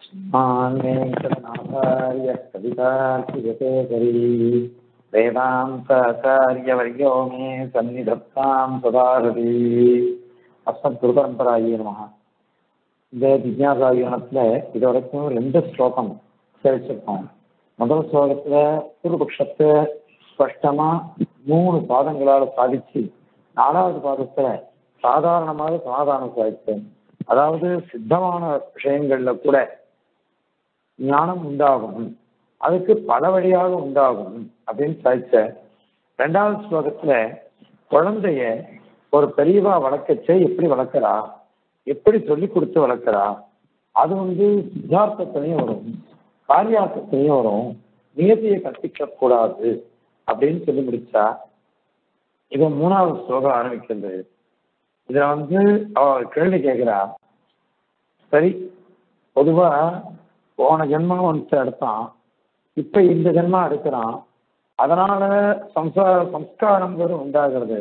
श्रीमान्वेङ्कटनाथार्य कवितार्किगतेकरी वेदान्ताचार्यवर्यो मे सन्निधत्तां सदाहरि அஸ்மத்குருபரம்பராயே நமக இந்த ஜிக்யாசா யுகத்தில் இது வரைக்கும் ரெண்டு ஸ்லோகம் சேவிச்சிருக்கோம் முதல் ஸ்லோகத்தில் பூர்வபக்ஷத்தை ஸ்பஷ்டமாக மூணு பாதங்களால் சாதிச்சு நாலாவது பாதத்தில் சாதாரணமாக சமாதானம் சாதித்தேன் அதாவது சித்தமான விஷயங்கள்ல கூட ஞானம் உண்டாகும் அதுக்கு பல வழியாக உண்டாகும் அப்படின்னு சாதிச்ச ரெண்டாவது ஸ்லோகத்துல குழந்தைய ஒரு பெரியவா வளர்க்கச்சே எப்படி வளர்க்குறா எப்படி சொல்லி கொடுத்து வளர்க்குறா அது வந்து சித்தார்த்தத்திலையும் வரும் காரியார்த்தத்திலையும் வரும் நியதியை கற்பிக்க கூடாது அப்படின்னு சொல்லி முடிச்சா இது மூணாவது ஸ்லோகம் ஆரம்பிக்கிறது இதுல வந்து அவ கேள்வி கேட்கிறா சரி பொதுவா போன ஜென்மம் ஒன்று எடுத்தான் இப்ப இந்த ஜென்மம் எடுக்கிறான் அதனால சம்சார சம்ஸ்காரங்கிறது உண்டாகிறது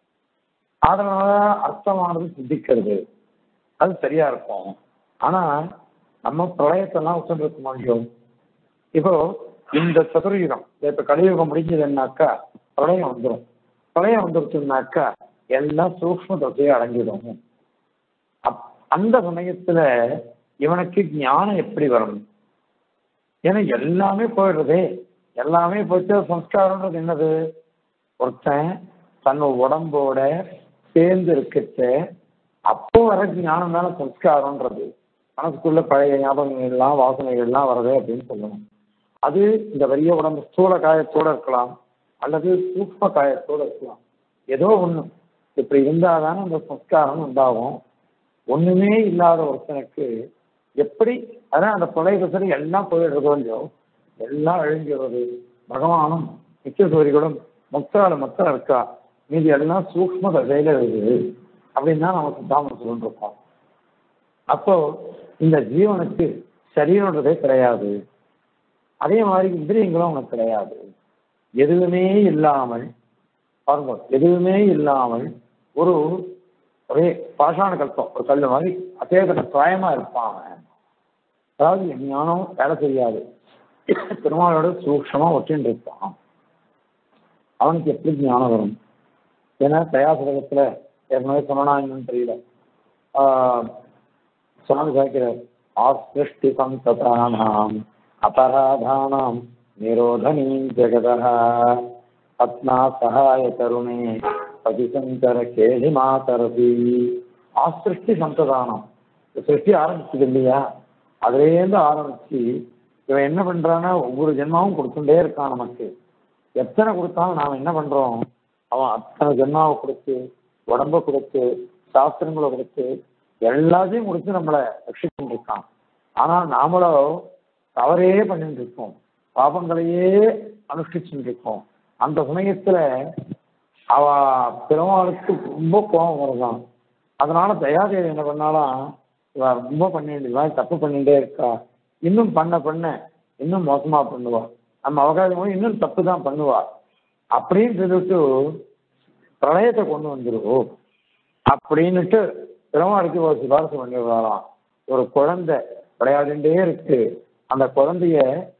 அதனால அர்த்தமானது சித்திக்கிறது அது சரியா இருக்கும் ஆனா நம்ம பிரளயத்தெல்லாம் உட்காந்துருக்க முடியும் இப்போ இந்த சதுரயுகம் இப்ப கலியுகம் முடிஞ்சதுன்னாக்கா பிரளயம் வந்துடும் பிரளயம் வந்துருச்சுன்னாக்கா எல்லாம் சூக்ம தசையை அடங்கிடும் அப் அந்த சமயத்துல இவனுக்கு ஞானம் எப்படி வரும் ஏன்னா எல்லாமே போயிடுறதே எல்லாமே போச்சு சம்ஸ்காரம்ன்றது என்னது ஒருத்தன் தன் உடம்போட சேர்ந்து இருக்கச்ச அப்போ வர ஞானம் தானே சம்ஸ்காரம்ன்றது மனசுக்குள்ள பழைய ஞாபகங்கள்லாம் வாசனைகள்லாம் வருது அப்படின்னு சொல்லணும் அது இந்த பெரிய உடம்பு ஸ்தூல காயத்தோட இருக்கலாம் அல்லது சூக்ம காயத்தோட இருக்கலாம் ஏதோ ஒண்ணு இப்படி இருந்தாதானே அந்த சம்ஸ்காரம் உண்டாகும் ஒண்ணுமே இல்லாத ஒருத்தனுக்கு எப்படி அதான் அந்த கொலை பசரி எல்லாம் போயிடுறதோ இல்லையோ எல்லாம் அழிஞ்சிடுறது பகவானும் நிச்சயசூரிகளும் முக்தால மொத்தம் இருக்கா மீதி எல்லாம் சூக்ம தசையில இருக்குது அப்படின்னு தான் நம்ம சித்தாந்தம் சொல்லிட்டு இருக்கோம் அப்போ இந்த ஜீவனுக்கு சரீரன்றதே கிடையாது அதே மாதிரி இந்திரியங்களும் உனக்கு கிடையாது எதுவுமே இல்லாமல் பாருங்க எதுவுமே இல்லாமல் ஒரு ஒரே பாஷாண கல்பம் ஒரு கல் மாதிரி அத்தேகத்த பிராயமா இருப்பான் அதாவது ஞானம் வேலை செய்யாது பெருமாளோட சூக்ஷமா ஒற்றின்னு இருப்பான் அவனுக்கு எப்படி ஞானம் வரும் ஏன்னா தயாசுலகத்துல ஏற்கனவே சொன்னா என்னன்னு தெரியல சுவாமி சாய்க்கிறார் ஆசிருஷ்டி சந்ததானாம் அபராதானாம் நிரோதனீ ஜெகதः பத்னா சகாய கருணே பதிசங்கர கேலி மாதரதி ஆசிருஷ்டி சந்ததானம் சிருஷ்டி ஆரம்பிச்சது இல்லையா அதுலேருந்து ஆரம்பிச்சு இவன் என்ன பண்றான்னா ஒவ்வொரு ஜென்மாவும் கொடுத்துட்டே இருக்கான் நமக்கு எத்தனை கொடுத்தாலும் நாம் என்ன பண்றோம் அவன் அத்தனை ஜென்மாவை கொடுத்து உடம்ப கொடுத்து சாஸ்திரங்களை கொடுத்து எல்லாத்தையும் கொடுத்து நம்மளை ரட்சிச்சுட்டு இருக்கான் ஆனா நாமளோ தவறே பண்ணிட்டு இருக்கோம் பாபங்களையே அனுஷ்டிச்சுட்டு இருக்கோம் அந்த சமயத்துல அவ பெருமாளுக்கு ரொம்ப கோபம் வருதான் அதனால தயாதேவி என்ன பண்ணாலும் இவ ரொம்ப பண்ணிட்டு இவ தப்பு பண்ணிட்டே இருக்கா இன்னும் பண்ண பண்ண இன்னும் மோசமா பண்ணுவா நம்ம அவகாசம் இன்னும் தப்பு தான் பண்ணுவா அப்படின்னு சொல்லிட்டு பிரளயத்தை கொண்டு வந்துருவோம் அப்படின்னுட்டு பெருமாளுக்கு ஒரு சிபாரிசு பண்ணிடுறாராம் ஒரு குழந்தை விளையாடிண்டே இருக்கு அந்த குழந்தைய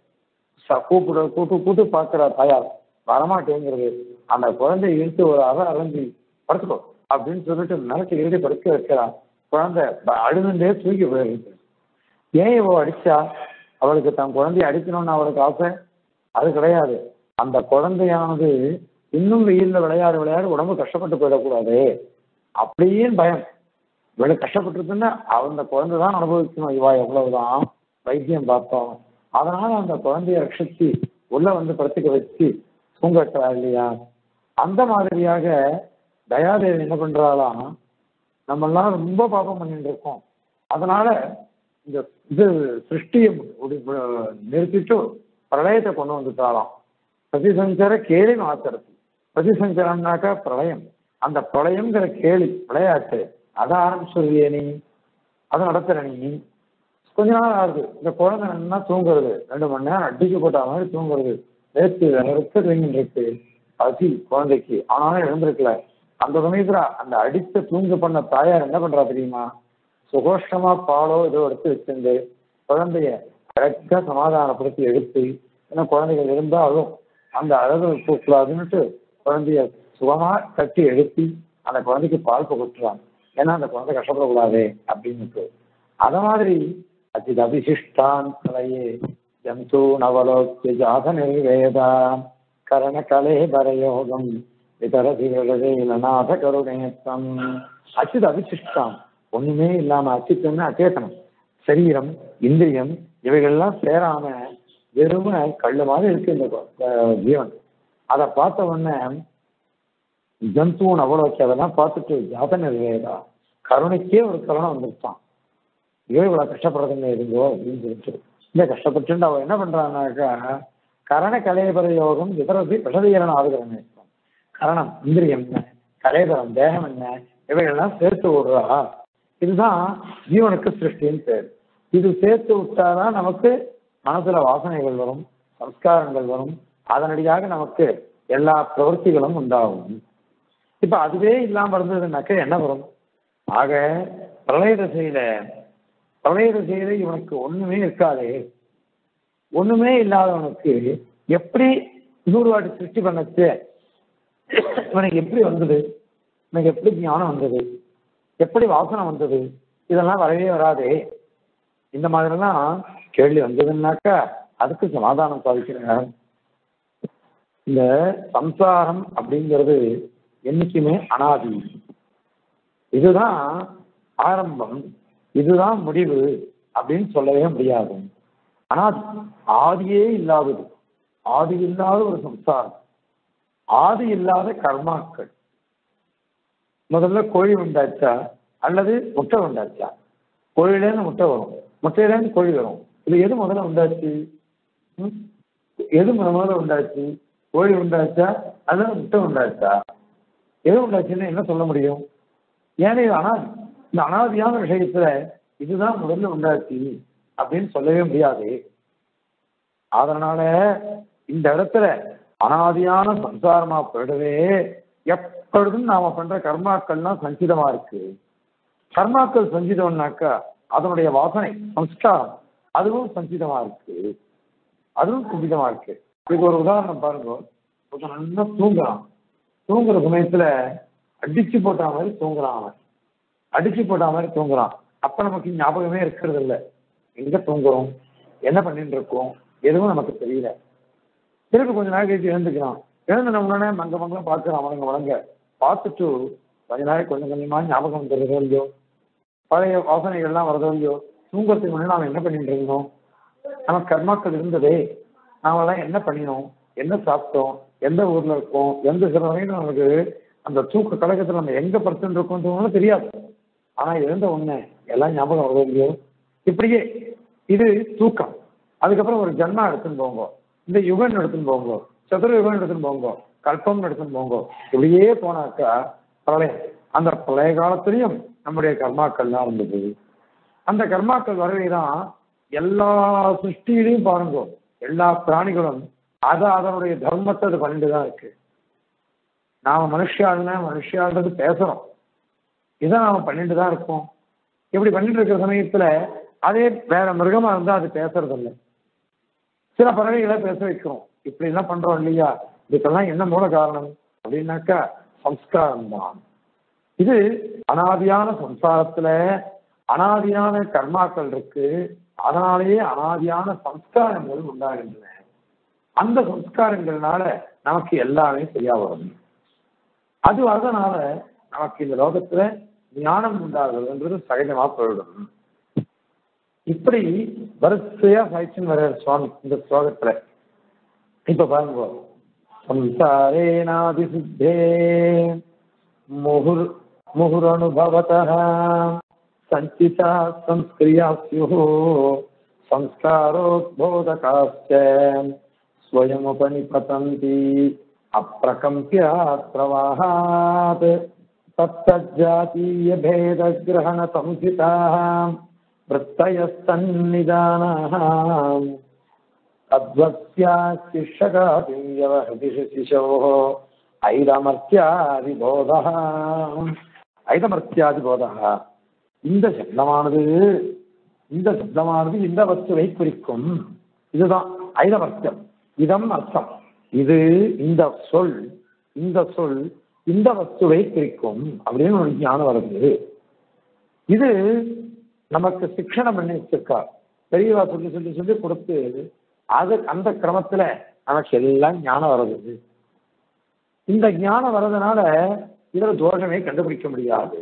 கூப்பிட கூட்டு கூட்டு பார்க்கிற தாயார் வரமாட்டேங்கிறது அந்த குழந்தைய இழுத்து ஒரு அற அரைஞ்சி படுத்துக்கோ அப்படின்னு சொல்லிட்டு நிலத்தை இறுதி படுக்க வைக்கிறான் குழந்தை அழுதுண்டே தூக்கி போயிருக்கு ஏன் இவ அடிச்சா அவளுக்கு தன் குழந்தைய அடிக்கணும்னு அவளுக்கு ஆசை அது கிடையாது அந்த குழந்தையானது இன்னும் வெயில்ல விளையாடு விளையாடு உடம்பு கஷ்டப்பட்டு போயிடக்கூடாது அப்படின்னு பயம் இவ்வளவு கஷ்டப்பட்டுருக்குன்னா அந்த குழந்தை தான் அனுபவிக்கணும் இவா எவ்வளவுதான் வைத்தியம் பார்த்தோம் அதனால அந்த குழந்தைய ரட்சிச்சு உள்ள வந்து படுத்துக்க வச்சு தூங்கட்டா இல்லையா அந்த மாதிரியாக தயாதேவி என்ன பண்றாளாம் நம்ம எல்லாம் ரொம்ப பாப்பம் பண்ணிட்டு இருக்கோம் அதனால இந்த இது சிருஷ்டியை நிறுத்திட்டு பிரளயத்தை கொண்டு வந்துட்டாலாம் பிரதிசஞ்சர கேலி மாத்திரத்து பிரதிசஞ்சரம்னாக்கா பிரளயம் அந்த பிரளயங்கிற கேலி விளையாட்டு அதை ஆரம்பிச்சிருவியே நீ அதை நடத்துற நீ கொஞ்ச நாள் ஆகுது இந்த குழந்தை நல்லா தூங்குறது ரெண்டு மணி நேரம் அடிச்சு போட்ட மாதிரி தூங்குறது நேற்று நிறுத்த தூங்கிட்டு இருக்கு பசி குழந்தைக்கு ஆனாலும் எழுந்திருக்கல அந்த சமயத்துல அந்த அடித்த தூங்க பண்ண தாயார் என்ன பண்றா தெரியுமா சுகோஷமா பாலோ ஏதோ எடுத்து வச்சிருந்து குழந்தைய கரெக்டா சமாதானப்படுத்தி எடுத்து ஏன்னா குழந்தைகள் இருந்தாலும் அந்த அழகு கூடாதுன்னுட்டு குழந்தைய சுகமா கட்டி எழுப்பி அந்த குழந்தைக்கு பால் புகட்டுறாங்க ஏன்னா அந்த குழந்தை கஷ்டப்படக்கூடாது அப்படின்னுட்டு அத மாதிரி அச்சித் அபிசிஷ்டான் கலையே ஜந்து நவலோக்கிய ஜாத நிர்வேதா கரண கலே பரயோகம் விதரதி நாத கருணேத்தம் அச்சித் அபிசிஷ்டான் ஒண்ணுமே இல்லாம அச்சித்தம்னா அச்சேதனம் சரீரம் இந்திரியம் இவைகள்லாம் சேராம வெறும கல்லு மாதிரி இருக்கு இந்த அஹ், ஜீவன் அதை பார்த்த உடனே ஜந்துவன் அவ்வளோ அதெல்லாம் பார்த்துட்டு ஜாத நிர்வேதா கருணைக்கே ஒரு கருணை வந்துருச்சான் ஐயோ இவ்வளவு கஷ்டப்படுறதுங்க இருந்தோ அப்படின்னு சொல்லிட்டு இந்த கஷ்டப்பட்டு அவ என்ன பண்றாங்கனாக்கா கரண கலேபர யோகம் இதரத்தை பிரசதீரன் ஆகுகிறேன் கரணம் இந்திரியம் என்ன கலேபரம் தேகம் என்ன இவைகள்லாம் சேர்த்து விடுறா இதுதான் ஜீவனுக்கு சிருஷ்டின்னு பேர் இது சேர்த்து விட்டாதான் நமக்கு மனசுல வாசனைகள் வரும் சம்ஸ்காரங்கள் வரும் அதனடியாக நமக்கு எல்லா பிரவൃத்திகளும் உண்டாகும் இப்ப அதுவே இல்லாம இருந்ததுனாக்க என்ன வரும் ஆக பிரளய தசையில பிரளய தசையில இவனுக்கு ஒண்ணுமே இருக்காதே ஒண்ணுமே இல்லாதவனுக்கு எப்படி நூறு வாட்டி சிருஷ்டி பண்ணச்சு இவனுக்கு எப்படி வந்தது இவனுக்கு எப்படி ஞானம் வந்தது எப்படி வாசனை வந்தது இதெல்லாம் வரவே வராதே இந்த மாதிரிலாம் கேள்வி வந்ததுன்னாக்கா அதுக்கு சமாதானம் சாதிக்கிறார் இந்த சம்சாரம் அப்படிங்கிறது என்னைக்குமே அனாதி இதுதான் ஆரம்பம் இதுதான் முடிவு அப்படின்னு சொல்லவே முடியாது அனாதி ஆதியே இல்லாதது ஆதி இல்லாத ஒரு சம்சாரம் ஆதி இல்லாத கர்மாக்கள் முதல்ல கோழி உண்டாச்சா அல்லது முட்டை உண்டாச்சா கோழிலேருந்து முட்டை வரும் முட்டையிலேருந்து கோழி வரும் இது எது முதல்ல உண்டாச்சு ம்? எது முத முதல்ல உண்டாச்சு கோழி உண்டாச்சா அல்லது முட்டை உண்டாச்சா எது உண்டாச்சுன்னு என்ன சொல்ல முடியும் ஏன்னா இது அனாதி இந்த அனாதியான விஷயத்துல இதுதான் முதல்ல உண்டாச்சு அப்படின்னு சொல்லவே முடியாது அதனால இந்த இடத்துல அனாதியான சம்சாரமா போயிடவே எப்பொழுதும் நாம பண்ற கர்மாக்கள்லாம் சஞ்சிதமா இருக்கு கர்மாக்கள் சஞ்சிதம்னாக்கா அதனுடைய வாசனை சம்ஸ்காரம் அதுவும் சஞ்சிதமா இருக்கு அதுவும் சஞ்சிதமா இருக்கு இதுக்கு ஒரு உதாரணம் பாருங்க ஒருத்தன் நல்லா தூங்குறான் தூங்குற சமயத்துல அடிச்சு போட்ட மாதிரி தூங்குறான் அவன் அடிச்சு போட்ட மாதிரி தூங்குறான் அப்ப நமக்கு ஞாபகமே இருக்கிறது இல்ல எங்க தூங்குறோம் என்ன பண்ணிட்டு இருக்கோம் எதுவும் நமக்கு தெரியல திருப்பி கொஞ்ச நாள் கழிச்சு எழுந்துக்கிறான் எழுந்து உடனே மங்க மங்கலம் பார்க்கிறான் வணங்க வணங்க பார்த்துட்டு கொஞ்ச நாள் கொஞ்சம் கொஞ்சமா ஞாபகம் வந்துடுறதோ இல்லையோ பழைய வாசனைகள்லாம் வரதோ இல்லையோ தூங்குறதுக்கு முன்னாடி நாம என்ன பண்ணிட்டு இருந்தோம் நமக்கு கர்மாக்கள் இருந்ததே நாமெல்லாம் என்ன பண்ணினோம் என்ன சாப்பிட்டோம் எந்த ஊர்ல இருக்கோம் எந்த சில வகையிலும் நமக்கு அந்த தூக்க கழகத்துல நம்ம எங்க பர்சன்ட் இருக்கோம் தெரியாது ஆனா எழுந்த உடனே எல்லாம் ஞாபகம் வருதோ இல்லையோ இப்படியே இது தூக்கம் அதுக்கப்புறம் ஒரு ஜன்மா எடுத்துன்னு போங்க இந்த யுகன் எடுத்துன்னு போங்க சதுர யுகன் எடுத்துன்னு போங்க கல்பம் எடுத்துன்னு போங்க இப்படியே போனாக்கா பிரளயம் அந்த பிரளய காலத்திலையும் நம்முடைய கர்மாக்கள்லாம் இருந்தது அந்த கர்மாக்கள் வரவே தான் எல்லா சிருஷ்டியிலையும் பாருங்க எல்லா பிராணிகளும் அதை அதனுடைய தர்மத்தை அது பண்ணிட்டு தான் இருக்கு நாம மனுஷாளுனா மனுஷான்றது பேசுறோம் இதை நாம பண்ணிட்டு தான் இருக்கோம் இப்படி பண்ணிட்டு இருக்கிற சமயத்துல அதே வேற மிருகமா இருந்தா அது பேசுறது இல்லை சில பறவைகளை பேச வைக்கிறோம் இப்படி எல்லாம் பண்றோம் இல்லையா இதுக்கெல்லாம் என்ன மூல காரணம் அப்படின்னாக்கா சம்ஸ்காரம் தான் இது அனாதியான சம்சாரத்துல அனாதியான கர்மாக்கள் இருக்கு அதனாலேயே அனாதியான சம்ஸ்காரங்கள் உண்டாகின்றன அந்த சம்ஸ்காரங்கள்னால நமக்கு எல்லாமே சரியா வரும் அது வரதுனால நமக்கு இந்த லோகத்துல ஞானம் உண்டாகுதுன்றது சகஜமா போயிடும் இப்படி வரிசையா சாய்ச்சின்னு வர்றாரு சுவாமி இந்த ஸ்லோகத்துல இப்ப பாருங்க சம்சாரேனாதி சித்தே முகுர் முகுரனுபவतः சஞ்சிதா சம்ஸ்கிரியா ஸ்யுः संस्कारोद्बोधकाश्च स्वयमुपनिपतन्ति अप्रकम्प्यात् प्रवाहात् तत्तज्जातीयभेदग्रहणसंहिताः वृत्तयस्तन्निदानाः तद्वत्स्याशिक्षकादिं व्यवहृदिषु शिशोः ஐதமர்த்தியாதிபோதா ஐதமர்த்தியாதிபோதா இந்த சப்தமானது இந்த சப்தமானது இந்த வஸ்துவை குறிக்கும் இதுதான் ஐதவர்த்தம் இதம் அர்த்தம் இது இந்த சொல் இந்த சொல் இந்த வஸ்துவை குறிக்கும் அப்படின்னு ஒரு ஞானம் வருது இது நமக்கு சிக்ஷணம் பண்ணி வச்சிருக்கார் பெரியவா சொல்லி சொல்லி சொல்லி கொடுத்து அது அந்த கிரமத்துல நமக்கு எல்லாம் ஞானம் வருது இந்த ஞானம் வர்றதுனால இதுல தோஷமே கண்டுபிடிக்க முடியாது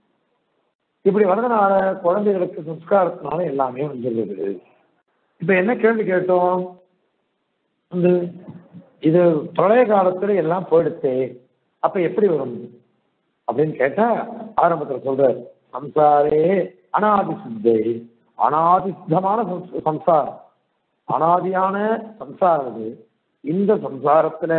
இப்படி வர்றதுனால குழந்தைகளுக்கு சம்ஸ்காரத்தினால எல்லாமே வந்துடுது இப்ப என்ன கேள்வி கேட்டோம் இந்த இது பிரளய காலத்துல எல்லாம் போயிடுச்சு அப்ப எப்படி வரும் அப்படின்னு கேட்டா ஆரம்பத்துல சொல்ற சம்சாரே அனாதி சித்தை அனாதித்தமான சம்ச- சம்சாரம் அனாதியான சம்சாரம் இது இந்த சம்சாரத்துல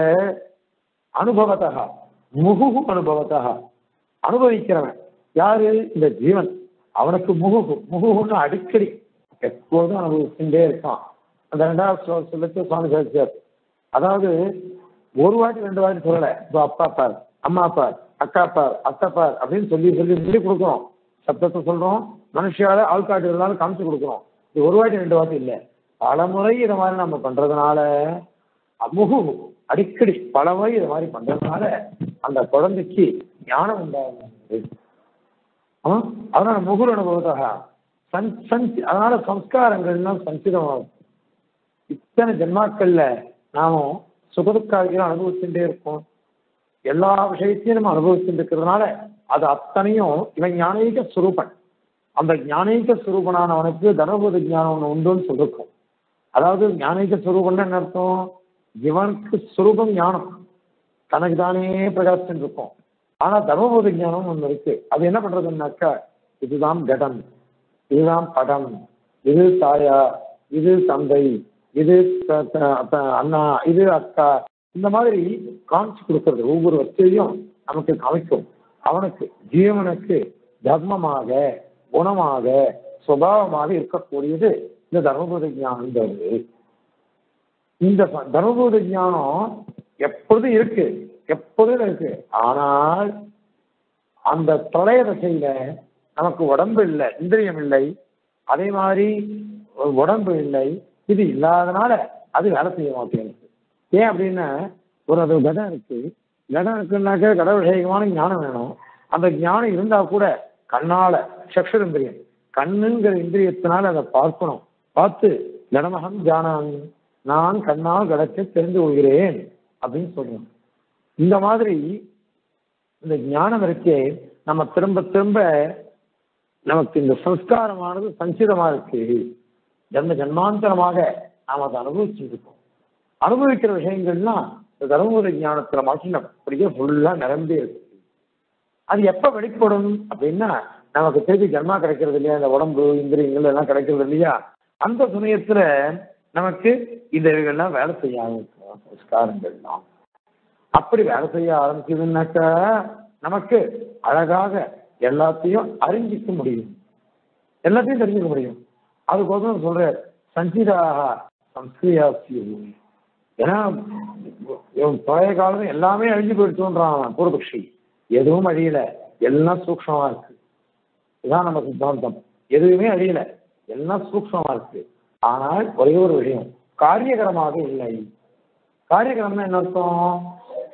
அனுபவத்தக முகுகு அனுபவத்தக அனுபவிக்கிறவன் யாரு இந்த ஜீவன் அவனுக்கு முகுகு முகுகுன்னு அடிக்கடி எப்போதும் அனுபவிச்சுட்டே இருக்கான் அந்த ரெண்டாவது ஸ்லோ- சொல்லச்சு சுவாமி சார் அதாவது ஒரு வாட்டி ரெண்டு வாட்டி சொல்லல இப்போ அப்பா பார் அம்மா பார் அக்கா பார் அத்தை பார் அப்படின்னு சொல்லி சொல்லி சொல்லி கொடுக்குறோம் சப்தத்தை சொல்றோம் மனுஷியால ஆள்காட்டு இருந்தாலும் காமிச்சு கொடுக்குறோம் இது ஒரு வாட்டி ரெண்டு வாட்டி இல்லை பல முறை இதை மாதிரி நம்ம பண்றதுனால முகு அடிக்கடி பல முறை இதை மாதிரி பண்றதுனால அந்த குழந்தைக்கு ஞானம் உண்டாகுது ஆ? அதனால முகுர் அனுபவத்தாக சன் சஞ்சி அதனால சம்ஸ்காரங்கள்லாம் சஞ்சிதமாகும் இத்தனை ஜென்மாக்கள்ல நாமும் சுகதுக்காரிகளை அனுபவிச்சுட்டே இருக்கோம் எல்லா விஷயத்தையும் நம்ம அனுபவிச்சுட்டு இருக்கிறதுனால அது அத்தனையும் இவன் ஞானீக சுரூபன் அந்த ஞானீக சுரூபனானவனுக்கு தர்மபூத ஞானம் ஒன்று உண்டுன்னு சொல்லிருக்கோம் அதாவது ஞானீக சுரூபம்னு என்ன அர்த்தம் இவனுக்கு சுரூபம் ஞானம் தனக்கு தானே பிரகாசிச்சுட்டு இருக்கும் ஆனா தர்மபோத ஞானம் ஒண்ணு இருக்கு அது என்ன பண்றதுன்னாக்கா இதுதான் கடம் இதுதான் படம் இது தாயா இது தந்தை இது த- த- த- அண்ணா இது அக்கா இந்த மாதிரி காமிச்சு கொடுக்கறது ஒவ்வொரு வஸ்தையும் நமக்கு காமிக்கும் அவனுக்கு ஜீவனுக்கு தர்மமாக குணமாக சுபாவமாக இருக்கக்கூடியது இந்த தர்மபூத ஞானம்ன்றது இந்த ப- தர்மபூத ஞானம் எப்பொழுதும் இருக்கு எப்பொழுதும் இருக்கு ஆனால் அந்த பிரளய தசையில நமக்கு உடம்பு இல்லை இந்திரியம் இல்லை அதே மாதிரி ஒரு உடம்பு இல்லை இது இல்லாதனால அது வேலை செய்ய மாட்டேங்குது ஏன் அப்படின்னா ஒரு அது கடம் இருக்கு கடம் இருக்குன்னாக்க கட விஷயமான ஞானம் வேணும் அந்த ஞானம் இருந்தா கூட கண்ணால சக்ஷரந்திரியம் கண்ணுங்கிற இந்திரியத்தினால அதை பார்க்கணும் பார்த்து கடமகம் ஜானாமி நான் கண்ணால் கடத்தை தெரிந்து கொள்கிறேன் அப்படின்னு சொல்றோம் இந்த மாதிரி இந்த ஞானம் இருக்கே நம்ம திரும்ப திரும்ப நமக்கு இந்த சம்ஸ்காரமானது சஞ்சிதமா இருக்கு ஜன்ம ஜன்மாந்தரமாக நாம் அதை அனுபவிச்சுட்டு இருக்கோம் அனுபவிக்கிற விஷயங்கள்லாம் இந்த தர்மபுர ஞானத்துல மட்டும் அப்படியே ஃபுல்லா நிரம்பி இருக்கு அது எப்ப வெளிப்படும் அப்படின்னா நமக்கு திருப்பி ஜன்மா கிடைக்கிறது இல்லையா இந்த உடம்பு இந்திரியங்கள் எல்லாம் கிடைக்கிறது இல்லையா அந்த சமயத்துல நமக்கு இந்த இதுகள்லாம் வேலை செய்ய ஆரம்பிக்கும் சம்ஸ்காரங்கள்லாம் அப்படி வேலை செய்ய ஆரம்பிச்சதுன்னாக்கா நமக்கு அழகாக எல்லாத்தையும் அறிஞ்சிக்க முடியும் எல்லாத்தையும் தெரிஞ்சுக்க முடியும் அதுக்கோசரம் சொல்ற சஞ்சிதாக சம்ஸ்கிரியாசி ஏன்னா இவன் பழைய காலம் எல்லாமே அழிஞ்சு போயிடுச்சுன்றான் அவன் பூர்வபக்ஷி எதுவும் அழியல எல்லாம் சூக்ஷமா இருக்கு இதுதான் நம்ம சித்தாந்தம் எதுவுமே அழியல எல்லாம் சூக்ஷமா இருக்கு ஆனால் ஒரே ஒரு விஷயம் காரியகரமாக இல்லை காரியகரம்னா என்ன அர்த்தம்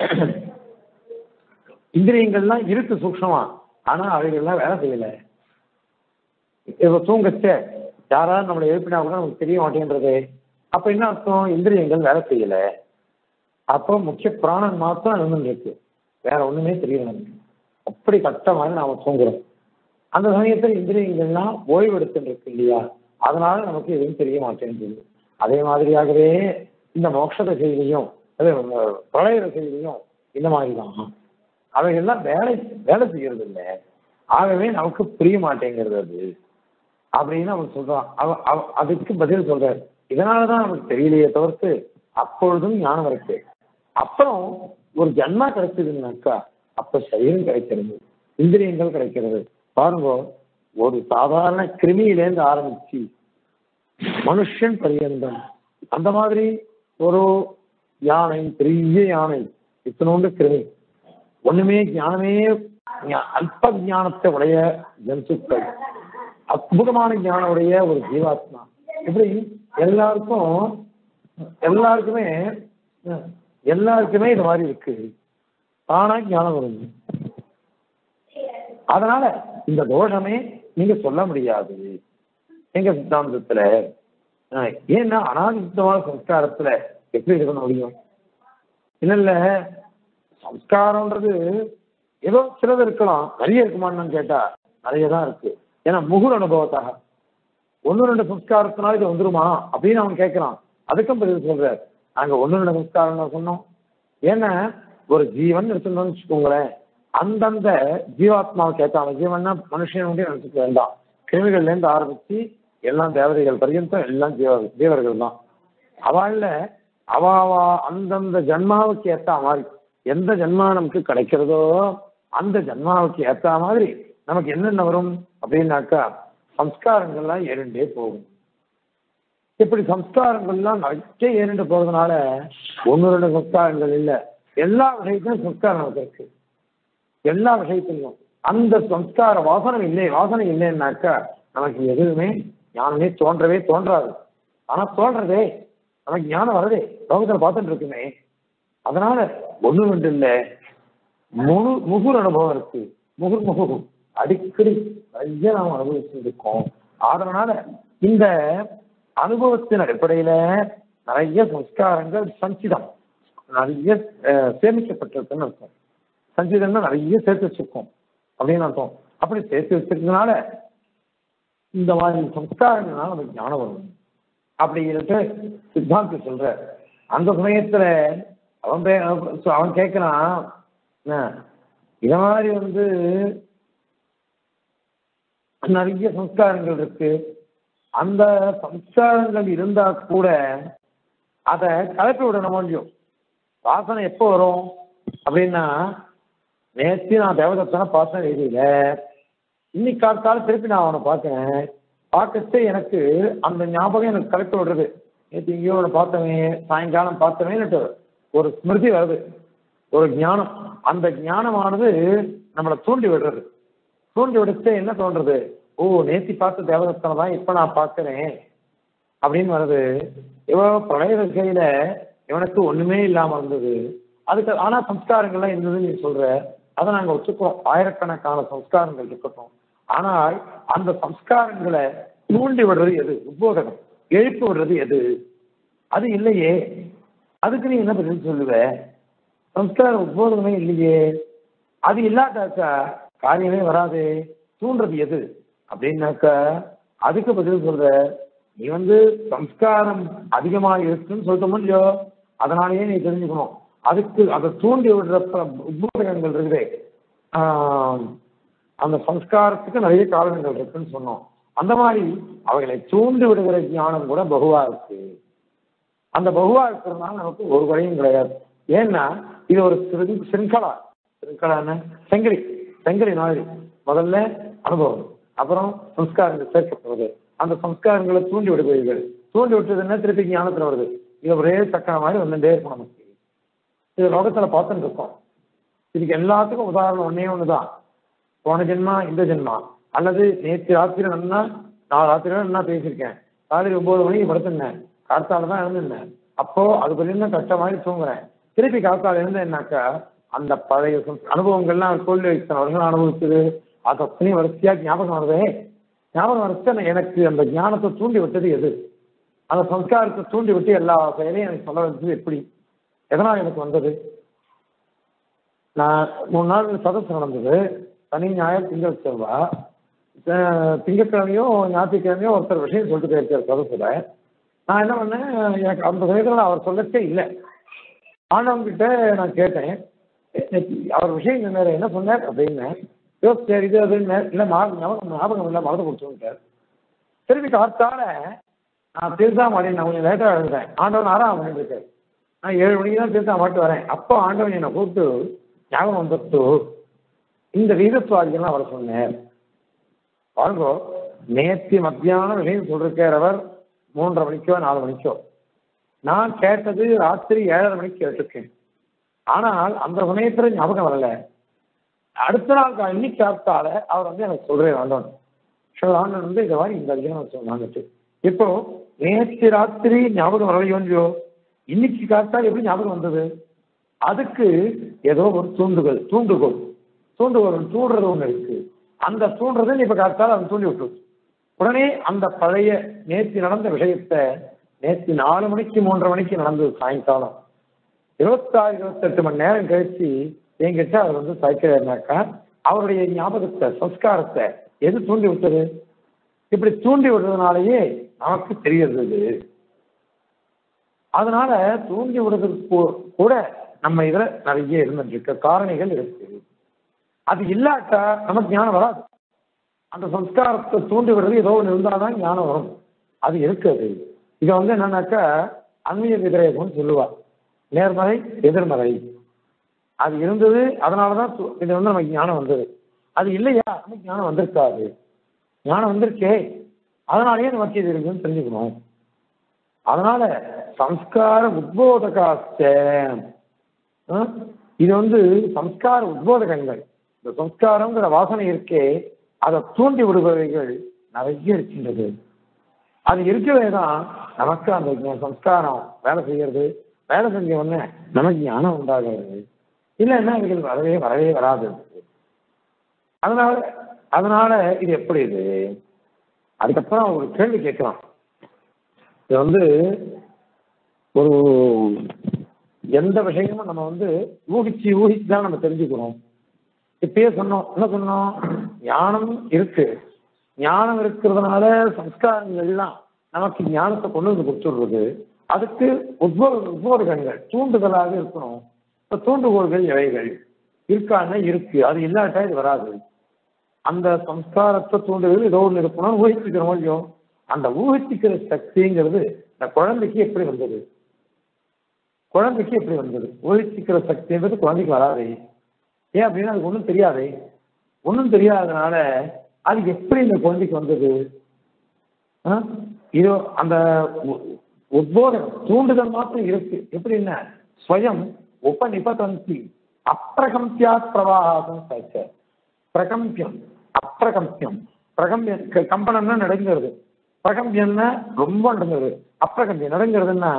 இந்திரியங்கள்லாம் இருக்கு சூக்ஷமா ஆனா அவைகள்லாம் வேலை செய்யல இப்ப தூங்கச்ச யாராவது நம்மளை எழுப்பினா கூட நமக்கு தெரிய மாட்டேன்றது அப்ப என்ன அர்த்தம் இந்திரியங்கள் வேலை செய்யல அப்போ முக்கிய பிராணன் மாத்திரம் இருந்துட்டு இருக்கு வேற ஒண்ணுமே தெரியல நமக்கு அப்படி கஷ்டமாக நாம தூங்குறோம் அந்த சமயத்தில் இந்திரியங்கள்லாம் ஓய்வெடுத்துட்டு இருக்கு இல்லையா அதனால நமக்கு எதுவும் தெரிய மாட்டேங்குது அதே மாதிரியாகவே இந்த மோட்ச தசையிலையும் அது பிரளய தசையிலையும் இந்த மாதிரி தான் அவைகள்லாம் வேலை வேலை செய்யறது இல்லை ஆகவே நமக்கு புரிய மாட்டேங்கிறது அது அப்படின்னு அவன் சொல்றான் அவ அவ- அதுக்கு பதில் சொல்றாரு இதனாலதான் நமக்கு தெரியலையே தவிர்த்து அப்பொழுதும் ஞானம் இருக்கு அப்புறம் ஒரு ஜன்மா கிடைச்சதுன்னாக்கா அப்ப சரீரம் கிடைக்கிறது இந்திரியங்கள் கிடைக்கிறது பாருங்க ஒரு சாதாரண கிருமியிலேருந்து ஆரம்பிச்சு மனுஷன் பரியந்தம் அந்த மாதிரி ஒரு யானை பெரிய யானை இத்தனோண்டு கிருமி ஒண்ணுமே ஞானமே ஞா- அல்ப ஞானத்தை உடைய ஜந்துக்கள் அற்புதமான ஞானமுடைய ஒரு ஜீவாத்மா இப்படி எல்லாருக்கும் எல்லாருக்குமே எல்லாருக்குமே இது மாதிரி இருக்கு தானா ஞானம் வருது அதனால இந்த தோஷமே நீங்க சொல்ல முடியாது எங்க சித்தாந்தத்துல அஹ், ஏன்னா அனாதித்தமான சம்ஸ்காரத்துல எப்படி இருக்க முடியும் இல்ல இல்ல சம்ஸ்காரம்ன்றது ஏதோ சிலது இருக்கலாம் நிறைய இருக்குமான்னு கேட்டா நிறைய தான் இருக்கு ஏன்னா முகுர் அனுபவத்தாக ஒன்று ரெண்டு சம்ஸ்காரத்தினால இது வந்துருமா அப்படின்னு அவன் கேட்கறான் அதுக்கும் பதில் சொல்றார் நாங்க ஒன்று ரெண்டு சம்ஸ்காரம் தான் சொன்னோம் ஏன்னா ஒரு ஜீவன் எடுத்துட்டோம்னு வச்சுக்கோங்களேன் அந்தந்த ஜீவாத்மாவுக்கு ஏற்ற ஜீவன்னா மனுஷன் வந்து நினைச்சுக்க வேண்டாம் கிருமிகள்ல இருந்து ஆரம்பிச்சு எல்லாம் தேவதைகள் பர்யந்தம் எல்லாம் ஜீவ ஜீவர்கள் தான் அவள்ல அவ அவ அந்தந்த ஜன்மாவுக்கு ஏத்த மாதிரி எந்த ஜன்மா நமக்கு கிடைக்கிறதோ அந்த ஜன்மாவுக்கு ஏத்த மாதிரி நமக்கு என்னென்ன வரும் அப்படின்னாக்கா சம்ஸ்காரங்கள்லாம் ஏறிண்டே போகும் இப்படி சம்ஸ்காரங்கள்லாம் நிறைய ஏறிண்டு போறதுனால ஒன்று ரெண்டு சம்ஸ்காரங்கள் இல்ல எல்லா விஷயத்திலும் சம்ஸ்காரம் நமக்கு இருக்கு எல்லா விஷயத்திலும் அந்த சம்ஸ்கார வாசனை இல்லை வாசனை இல்லைன்னாக்கா நமக்கு எதுவுமே ஞானமே தோன்றவே தோன்றாது ஆனா தோன்றதே நமக்கு ஞானம் வரதே லோகத்துல பார்த்துட்டு இருக்குமே அதனால ஒண்ணு ரெண்டு இல்ல முழு முகுர் அனுபவம் இருக்கு முகுர் முகுர் அடிக்கடி நிறைய நாம் அனுபவிச்சுட்டு இருக்கோம் அதனால இந்த அனுபவத்தின் அடிப்படையில நிறைய சம்ஸ்காரங்கள் சஞ்சிதம் நிறைய அஹ், சேமிக்கப்பட்டிருக்குன்னு அர்த்தம் சஞ்சிதம்னா நிறைய சேர்த்து வச்சிருக்கோம் அப்படின்னு அர்த்தம் அப்படி சேர்த்து வச்சிருக்கனால இந்த மாதிரி சம்ஸ்காரங்கள்னால நமக்கு ஞானம் வரும் அப்படின்ட்டு சித்தாந்தி சொல்ற அந்த சமயத்துல அவன் பே- அவன் கேட்கிறான் என்ன, இத மாதிரி வந்து நிறைய சம்ஸ்காரங்கள் இருக்கு அந்த சம்ஸ்காரங்கள் இருந்தா கூட அதை கலப்பி விடணும் முடியும் வாசனை எப்போ வரும் அப்படின்னா நேற்று நான் தேவதத்தனை பார்த்தேன் வெளியில இன்னைக்கு காலத்தால திருப்பி நான் அவனை பார்த்தேன் பார்க்கச்சே எனக்கு அந்த ஞாபகம் எனக்கு கலப்பி விடுறது நேற்று எங்கேயோ அவனை பார்த்தவன் சாயங்காலம் பார்த்தவன்னுட்டு ஒரு ஸ்மிருதி வருது ஒரு ஞானம் அந்த ஞானமானது நம்மளை தூண்டி விடுறது தூண்டி விடுச்சு என்ன தோன்றது ஓ நேத்தி பார்த்த தேவதத்தனை தான் இப்ப நான் பார்க்கிறேன் அப்படின்னு வருது இவன் பிரளய கையில இவனுக்கு ஒண்ணுமே இல்லாம இருந்தது அதுக்கு ஆனா சம்ஸ்காரங்கள்லாம் இருந்ததுன்னு நீ சொல்ற அதை நாங்க ஒத்துக்கிறோம் ஆயிரக்கணக்கான சம்ஸ்காரங்கள் இருக்கட்டும் ஆனால் அந்த சம்ஸ்காரங்களை தூண்டி விடுறது எது உத்போதகம் எழுப்பி விடுறது எது அது இல்லையே அதுக்கு நீ என்ன பதில் சொல்லுவ சம்ஸ்கார உத்போதகமே இல்லையே அது இல்லாட்டாக்கா காரியமே வராது தூண்டுறது எது அப்படின்னாக்கா அதுக்கு பதில் சொல்ற நீ வந்து சம்ஸ்காரம் அதிகமா இருக்குன்னு சொல்லிட்டோமோ இல்லையோ அதனாலேயே நீ தெரிஞ்சுக்கணும் அதுக்கு அதை தூண்டி விடுற ப- உத்போதகங்கள் இருக்குதே ஆஹ், அந்த சம்ஸ்காரத்துக்கு நிறைய காரணங்கள் இருக்குன்னு சொன்னோம் அந்த மாதிரி அவைகளை தூண்டி விடுகிற ஞானம் கூட பகுவா இருக்கு அந்த பகுவா இருக்கிறதுனால நமக்கு ஒரு குறையும் கிடையாது ஏன்னா இது ஒரு சிறு- சிருங்கலா சிருங்கலான செங்கலி செங்கலி மாதிரி முதல்ல அனுபவம் அப்புறம் சம்ஸ்காரங்கள் சேர்க்கப்படுவது அந்த சம்ஸ்காரங்களை தூண்டி விடுவீர்கள் தூண்டி விட்டதுன்னா திருப்பி ஞானத்துல வருது இது ஒரே சக்கர மாதிரி வந்துட்டே இருக்கும் நமக்கு இது லோகத்துல பார்த்துட்டு இருக்கோம் இதுக்கு எல்லாத்துக்கும் உதாரணம் ஒன்னே ஒண்ணுதான் போன ஜென்மா இந்த ஜென்மா அல்லது நேற்று ராத்திரி நல்லா நான் ராத்திரி நல்லா பேசியிருக்கேன் ராத்திரி ஒன்பது மணிக்கு படுத்திருந்தேன் காத்தால தான் எழுந்திருந்தேன் அப்போ அது கொஞ்சம் கஷ்ட மாதிரி தூங்குறேன் திருப்பி காத்தால எழுந்தேன்னாக்கா அந்த பழைய சம்- அனுபவங்கள்லாம் தோல்வி வைத்த வருஷம் அனுபவிச்சது அது அத்தனையும் வரிசையா ஞாபகம் வருதே ஞாபகம் வரிசை எனக்கு அந்த ஞானத்தை தூண்டி விட்டது எது அந்த சம்ஸ்காரத்தை தூண்டி விட்டு எல்லா செயலையும் எனக்கு சொல்ல வச்சது எப்படி எதனால் எனக்கு வந்தது நான் மூணு நாள் சதஸ் நடந்தது சனி ஞாயிறு திங்கள் செவ்வா திங்கட்கிழமையும் ஞாயிற்றுக்கிழமையும் ஒருத்தர் விஷயம் சொல்லிட்டு போயிருக்கார் சதஸ்ல நான் என்ன பண்ணேன் எனக்கு அந்த சமயத்தில் அவர் சொல்லச்சே இல்லை ஆனவங்கிட்ட நான் கேட்டேன் அவர் விஷயம் சொன்னார் என்ன சொன்னார் அப்படின்னு யோ சரி இது அதுன்னு இல்லை ஞாபகம் ஞாபகம் ஞாபகம் இல்லை மறந்து கொடுத்துட்டார் திருப்பி காத்தால நான் திருத்தா மாட்டேன் நான் கொஞ்சம் லேட்டாக எழுதுறேன் ஆண்டவன் ஆறாம் பண்ணிட்டு இருக்காரு நான் ஏழு மணிக்கு தான் திருத்தா மாட்டு வரேன் அப்போ ஆண்டவன் என்னை கூப்பிட்டு ஞாபகம் வந்துட்டு இந்த வீரத்துவாதிகள்லாம் வர சொன்னேன் பாருங்க நேற்று மத்தியானம் விஷயம் சொல்லிருக்கிறவர் மூன்றரை மணிக்கோ நாலு மணிக்கோ நான் கேட்டது ராத்திரி ஏழரை மணிக்கு கேட்டிருக்கேன் ஆனால் அந்த சமயத்துல ஞாபகம் வரல அடுத்த நாள் கா- இன்னைக்கு காத்தால அவர் வந்து எனக்கு சொல்றேன் வந்தோம் சில வந்து இதை மாதிரி இந்த அதிகாரம் சொன்னாங்க இப்போ நேற்று ராத்திரி ஞாபகம் வரலையோ இன்னைக்கு காத்தால் எப்படி ஞாபகம் வந்தது அதுக்கு ஏதோ ஒரு தூண்டுகோல் தூண்டுகோல் தூண்டுகோல் தூண்டுறது ஒண்ணு இருக்கு அந்த தூண்டுறதை இப்ப காத்தால் அதை தூண்டி விட்டு உடனே அந்த பழைய நேற்று நடந்த விஷயத்த நேற்று நாலு மணிக்கு மூன்றரை மணிக்கு நடந்தது சாயங்காலம் இருபத்தாறு இருபத்தெட்டு மணி நேரம் கழிச்சு என்கிட்ட அவர் வந்து சாய்க்கிறாருனாக்கா அவருடைய ஞாபகத்தை சம்ஸ்காரத்தை எது தூண்டி விட்டது இப்படி தூண்டி விடுறதுனாலயே நமக்கு தெரியறது அதனால தூண்டி விடுறதுக்கு கூ- கூட நம்ம இதுல நிறைய இருந்துட்டு இருக்க காரணிகள் இருக்கு அது இல்லாட்டா நமக்கு ஞானம் வராது அந்த சம்ஸ்காரத்தை தூண்டி விடுறது ஏதோ ஒன்று இருந்தாதான் ஞானம் வரும் அது இருக்குது இதை வந்து என்னன்னாக்கா அந்நிய விதிரேகம்னு சொல்லுவா நேர்மறை எதிர்மறை அது இருந்தது அதனாலதான் து- இது வந்து நமக்கு ஞானம் வந்தது அது இல்லையா நமக்கு ஞானம் வந்திருக்காது ஞானம் வந்திருக்கே அதனாலேயே நமக்கு இது இருக்குன்னு தெரிஞ்சுக்கணும் அதனால சம்ஸ்கார உத்போதகாச்ச ஆ? இது வந்து சம்ஸ்கார உத்போதகங்கள் இந்த சம்ஸ்காரங்கிற வாசனை இருக்கே அதை தூண்டி விடுபவைகள் நிறைய இருக்கின்றது அது இருக்கவே தான் நமக்கு அந்த ஞ- சம்ஸ்காரம் வேலை செய்யறது வேலை செஞ்ச உடனே நமக்கு ஞானம் உண்டாகிறது இல்லைன்னா இவைகள் வரவே வரவே வராது அதனால அதனால இது எப்படி இது அதுக்கப்புறம் ஒரு கேள்வி கேட்கலாம் இது வந்து ஒரு எந்த விஷயமும் நம்ம வந்து ஊகிச்சு ஊகிச்சு தான் நம்ம தெரிஞ்சுக்கணும் இப்பயே சொன்னோம் என்ன சொன்னோம் ஞானம் இருக்கு ஞானம் இருக்கிறதுனால சம்ஸ்காரங்கள் எல்லாம் நமக்கு ஞானத்தை கொண்டு வந்து கொடுத்துடுறது அதுக்கு உத்போ உத்போதகங்கள் தூண்டுதலாக இருக்கணும் இப்ப தூண்டுகோள்கள் எவைகள் இருக்கான்னா இருக்கு அது இல்லாட்டா இது வராது அந்த சம்ஸ்காரத்தை தூண்டுதல் ஏதோ ஒன்று இருக்கணும்னு ஊகிச்சுக்கிறோம் இல்லையோ அந்த ஊகிச்சுக்கிற சக்திங்கிறது இந்த குழந்தைக்கு எப்படி வந்தது குழந்தைக்கு எப்படி வந்தது ஊகிச்சுக்கிற சக்தின்றது குழந்தைக்கு வராதே ஏன் அப்படின்னா அதுக்கு ஒன்றும் தெரியாதே ஒன்றும் தெரியாதனால அது எப்படி இந்த குழந்தைக்கு வந்தது ஆ? இது அந்த உ- உத்போதம் தூண்டுதல் மாத்திரம் இருக்கு எப்படின்னா ஸ்வயம் உபநிபதந்தி அப்பிரகம்பியாத் பிரவாகம் சாச்ச பிரகம்பியம் அப்பிரகம்பியம் பிரகம்பிய க- கம்பனம்னா நடங்கிறது பிரகம்பியம்னா ரொம்ப நடங்கிறது அப்பிரகம்பியம் நடங்கிறதுன்னா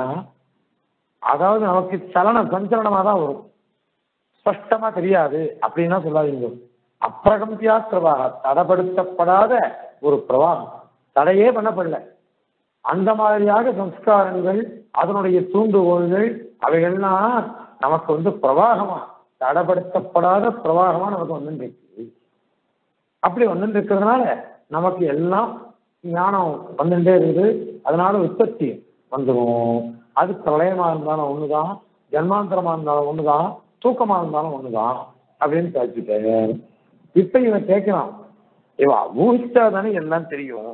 அதாவது நமக்கு சலனம் சஞ்சலனமா தான் வரும் ஸ்பஷ்டமா தெரியாது அப்படின்னா சொல்லாதீங்க அப்பிரகம்பியா பிரவாகம் தடப்படுத்தப்படாத ஒரு பிரவாகம் தடையே பண்ணப்படல அந்த மாதிரியாக சம்ஸ்காரங்கள் அதனுடைய தூண்டுகோள்கள் அவைகள்லாம் நமக்கு வந்து பிரவாகமா தடப்படுத்தப்படாத பிரவாகமா நமக்கு வந்துட்டு இருக்கு அப்படி வந்துட்டு இருக்கிறதுனால நமக்கு எல்லாம் ஞானம் வந்துட்டே இருக்குது அதனால உற்பத்தி வந்துடும் அது பிரளயமா இருந்தாலும் ஒண்ணுதான் ஜன்மாந்தரமா இருந்தாலும் ஒண்ணுதான் தூக்கமா இருந்தாலும் ஒண்ணுதான் அப்படின்னு பேசிட்டாரு இப்ப இவன் கேட்கிறான் இவா ஊகிச்சா தானே எல்லாம் தெரியும்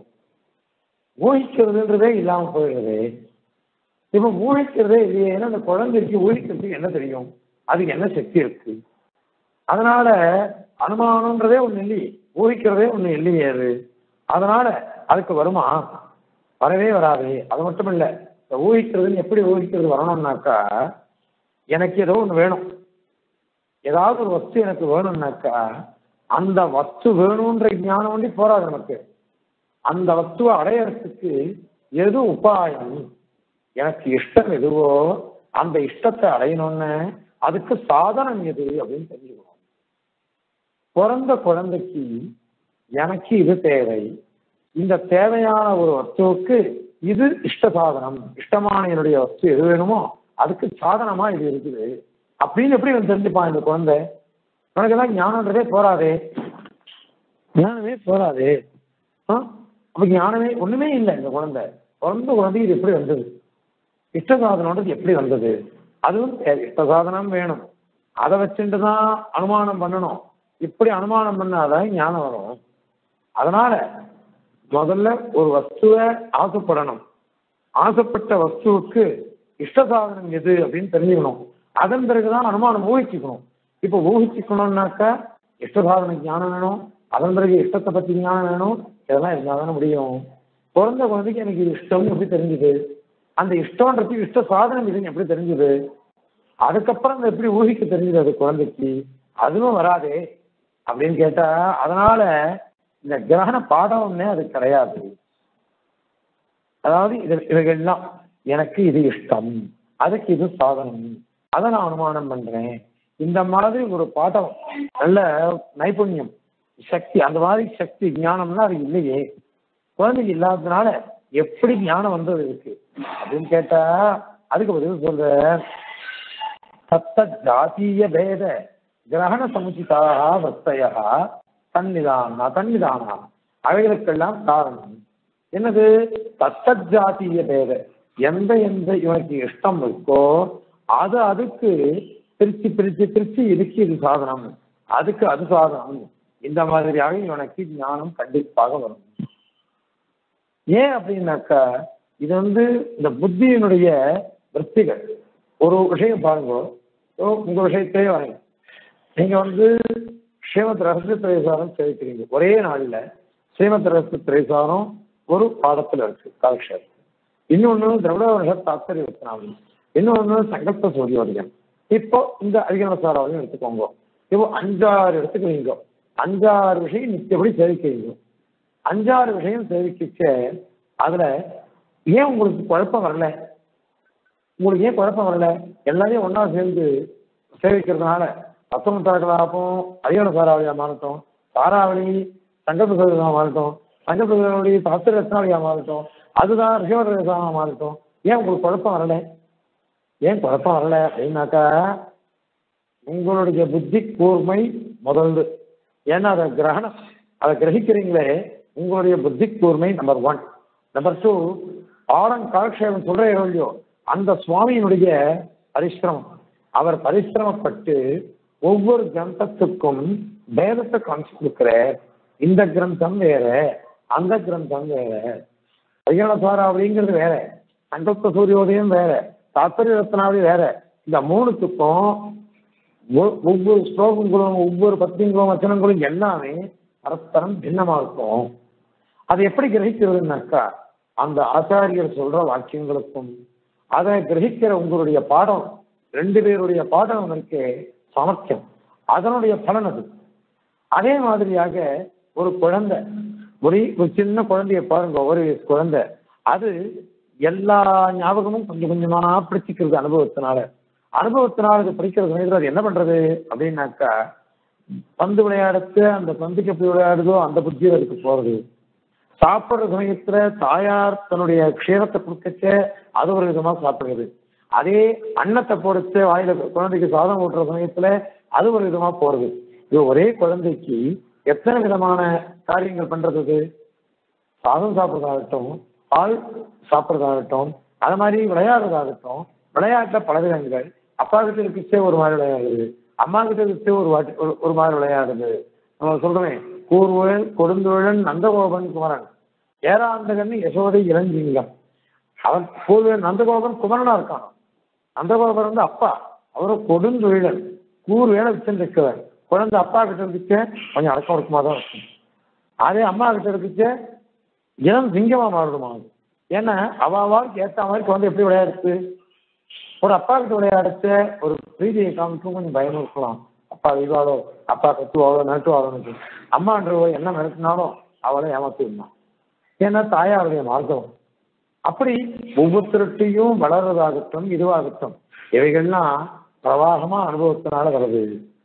ஊகிக்கிறதுன்றதே இல்லாம போயிடுறது இப்ப ஊகிக்கிறதே இல்லையே ஏன்னா அந்த குழந்தைக்கு ஊகிக்கிறதுக்கு என்ன தெரியும் அதுக்கு என்ன சக்தி இருக்கு அதனால அனுமானம்ன்றதே ஒண்ணு இல்லையே ஊகிக்கிறதே ஒண்ணு இல்லையே அது அதனால அதுக்கு வருமா வரவே வராது அது மட்டும் இல்ல இந்த ஊகிக்கிறதுன்னு எப்படி ஊகிக்கிறது வரணும்னாக்கா எனக்கு ஏதோ ஒண்ணு வேணும் ஏதாவது ஒரு வஸ்து எனக்கு வேணும்னாக்கா அந்த வஸ்து வேணும்ன்ற ஞானம் ஒண்டி போராது நமக்கு அந்த வஸ்துவை அடையறதுக்கு எது உபாயம் எனக்கு இஷ்டம் எதுவோ அந்த இஷ்டத்தை அடையணும்னு அதுக்கு சாதனம் எது அப்படின்னு தெரிஞ்சுக்கணும் பிறந்த குழந்தைக்கு எனக்கு இது தேவை இந்த தேவையான ஒரு வஸ்துவுக்கு இது இஷ்ட சாதனம் இஷ்டமான என்னுடைய வஸ்து எது வேணுமோ அதுக்கு சாதனமா இது இருக்குது அப்படின்னு எப்படி இவன் தெரிஞ்சுப்பான் இந்த குழந்தை உனக்கெல்லாம் ஞானன்றதே போராதே ஞானமே போராதே ஆ? அப்ப ஞானமே ஒண்ணுமே இல்லை இந்த குழந்தை பிறந்த குழந்தை இது எப்படி வந்தது இஷ்ட சாதனம்ன்றது எப்படி வந்தது அதுவும் தேவை. இஷ்ட சாதனம் வேணும் அதை வச்சுட்டு தான் அனுமானம் பண்ணணும் இப்படி அனுமானம் பண்ணாதான் ஞானம் வரும் அதனால முதல்ல ஒரு வஸ்துவை ஆசைப்படணும் ஆசைப்பட்ட வஸ்துவுக்கு இஷ்ட சாதனம் எது அப்படின்னு தெரிஞ்சுக்கணும் அதன் பிறகுதான் அனுமானம் ஊகிச்சுக்கணும் இப்போ ஊகிச்சுக்கணும்னாக்கா இஷ்ட சாதன ஞானம் வேணும் அதன் பிறகு இஷ்டத்தை பத்தி ஞானம் வேணும் இதெல்லாம் இருந்தால் தானே முடியும் பிறந்த குழந்தைக்கு எனக்கு இது இஷ்டம்னு எப்படி தெரிஞ்சுது அந்த இஷ்டம்ன்றது இஷ்ட சாதனம் இதுன்னு எப்படி தெரிஞ்சுது அதுக்கப்புறம் அது எப்படி ஊகிக்க தெரிஞ்சுது அது குழந்தைக்கு அதுவும் வராதே அப்படின்னு கேட்டா அதனால இந்த கிரகண பாடம்னே அது கிடையாது அதாவது இது இவைகள்லாம் எனக்கு இது இஷ்டம் அதுக்கு இது சாதனம் அதை நான் அனுமானம் பண்றேன் இந்த மாதிரி ஒரு பாடம் நல்ல நைபுண்யம் சக்தி அந்த மாதிரி சக்தி ஞானம்னா அது இல்லையே குழந்தைக்கு இல்லாததுனால எப்படி ஞானம் வந்தது இருக்கு அப்படின்னு கேட்டா அதுக்கு பதில் சொல்ற சப்த ஜாத்தீய பேத கிரகண சமுச்சிதாக வர்த்தையா தன்னிதானா தன்னிதானா அவைகளுக்கெல்லாம் காரணம் என்னது தத்தத் ஜாத்தீய பேத எந்த எந்த இவனுக்கு இஷ்டம் இருக்கோ அது அதுக்கு பிரிச்சு பிரிச்சு பிரிச்சு இதுக்கு இது சாதனம் அதுக்கு அது சாதனம் இந்த மாதிரியாக இவனுக்கு ஞானம் கண்டிப்பாக வரும் ஏன் அப்படின்னாக்கா இது வந்து இந்த புத்தியினுடைய விற்பிகள் ஒரு விஷயம் பாருங்க ஓ, உங்க விஷயத்தையே வரேன் நீங்க வந்து ஸ்ரீமத் ரகசிய திரைசாரம் சேவிக்கிறீங்க ஒரே நாள்ல ஸ்ரீமத் ரகசிய திரைசாரம் ஒரு பாடத்துல இருக்கு காலக்ஷேபம் இன்னொன்னு திரவிட வருஷ தாத்பரிய வித்தனாவளி இன்னொன்னு சங்கல்ப சூரியோதயம் இப்போ இந்த அதிகமசாராவையும் எடுத்துக்கோங்க இப்போ அஞ்சாறு எடுத்துக்கிறீங்க அஞ்சாறு விஷயம் நிச்சயப்படி சேவிக்கிறீங்க அஞ்சாறு விஷயம் சேவிக்கிச்ச அதுல ஏன் உங்களுக்கு குழப்பம் வரல உங்களுக்கு ஏன் குழப்பம் வரல எல்லாரையும் ஒண்ணா சேர்ந்து சேவிக்கிறதுனால அத்தமத்தாக்களாகவும் அதிகார சாராவளியா மாறட்டும் சாராவளி சங்கல்ப சோதனா மாறட்டும் சங்கல்ப சோதனாவளி சாஸ்திர ரத்னாவளியா மாறட்டும் அதுதான் ரிஷவரசா மாறட்டும் ஏன் உங்களுக்கு குழப்பம் வரல ஏன் குழப்பம் வரல அப்படின்னாக்கா உங்களுடைய புத்தி கூர்மை முதல்து ஏன்னா அதை கிரகணம் அதை கிரகிக்கிறீங்களே உங்களுடைய புத்தி கூர்மை நம்பர் ஒன் நம்பர் டூ ஆரம் காலக்ஷேபம் சொல்றே இல்லையோ அந்த சுவாமியினுடைய பரிசிரமம் அவர் பரிசிரமப்பட்டு ஒவ்வொரு கிரந்தத்துக்கும் வேதத்தை காமிச்சு கொடுக்கிறார் இந்த கிரந்தம் வேற அந்த கிரந்தம் வேற ஐயனசாராவளிங்கிறது வேற சங்கல்ப சூரியோதயம் வேற தாத்பரிய ரத்னாவளி வேற இந்த மூணுத்துக்கும் ஒ- ஒவ்வொரு ஸ்லோகங்களும் ஒவ்வொரு பத்தியங்களும் வச்சனங்களும் எல்லாமே பரஸ்பரம் பின்னமா இருக்கும் அதை எப்படி கிரகிக்கிறதுனாக்கா அந்த ஆச்சாரியர் சொல்ற வாக்கியங்களுக்கும் அதை கிரகிக்கிற உங்களுடைய பாடம் ரெண்டு பேருடைய பாடம் இருக்கு சாமர்த்தியம் அதனுடைய பலன் அது அதே மாதிரியாக ஒரு குழந்தை ஒரு ஒரு சின்ன குழந்தைய பாருங்க ஒரு வயசு குழந்தை அது எல்லா ஞாபகமும் கொஞ்சம் கொஞ்சமா பிடிச்சிக்கிறது அனுபவத்தினால அனுபவத்தினால அது பிடிக்கிற சமயத்தில் அது என்ன பண்றது அப்படின்னாக்கா பந்து விளையாடுத்து அந்த பந்துக்கு எப்படி விளையாடுதோ அந்த புத்தி அதுக்கு போறது சாப்பிடுற சமயத்துல தாயார் தன்னுடைய க்ஷீரத்தை கொடுக்கச்ச அது ஒரு விதமா சாப்பிடுறது அதே அன்னத்தை பொறுத்து வாயில குழந்தைக்கு சாதம் ஊட்டுற சமயத்துல அது ஒரு விதமா போறது இது ஒரே குழந்தைக்கு எத்தனை விதமான காரியங்கள் பண்றது இது? சாதம் சாப்பிட்றதாகட்டும் பால் சாப்பிட்றதாகட்டும் அது மாதிரி விளையாடுறதாகட்டும் விளையாட்டுல பல விதங்கள் அப்பா கிட்ட இருக்கச்சே ஒரு மாதிரி விளையாடுது அம்மா கிட்ட இருக்கச்சே ஒரு வாட்டி ஒரு- ஒரு மாதிரி விளையாடுது நம்ம சொல்றேன் கூர்வேல் கொடுந்தொழன் நந்தகோபன் குமரன் ஏராந்தகன் யசோதை இளஞ்சிங்கம் அவன் கூர்வேல் நந்தகோபன் குமரனா இருக்கான் நந்தகோபன் வந்து அப்பா அவரை கொடுந்தொழிலன் கூர்வேலை வச்சுருக்கிறவர் குழந்தை அப்பா கிட்ட இருந்துச்சு கொஞ்சம் அடக்கம் ஒடுக்கமா தான் இருக்கும் அதே அம்மா கிட்ட இருந்துச்சு இளம் சிங்கமா மாறுமா அது ஏன்னா அவாவாருக்கு ஏத்த மாதிரி குழந்தை எப்படி விளையாடுச்சு ஒரு அப்பா கிட்ட விளையாடுச்சு ஒரு பிரீதியை காமிக்கும் கொஞ்சம் பயமும் இருக்கலாம் அப்பா விவாதோ அப்பா கத்துவாளோ மிரட்டுவாளோன்னு அம்மான்றவோ என்ன மிரட்டினாலும் அவளை ஏமாத்திடலாம் ஏன்னா தாயாருடைய மார்க்கம் அப்படி ஒவ்வொருத்தருட்டையும் வளர்றதாகட்டும் இதுவாகட்டும் இவைகள்லாம் பிரவாகமா அனுபவத்தினால வருது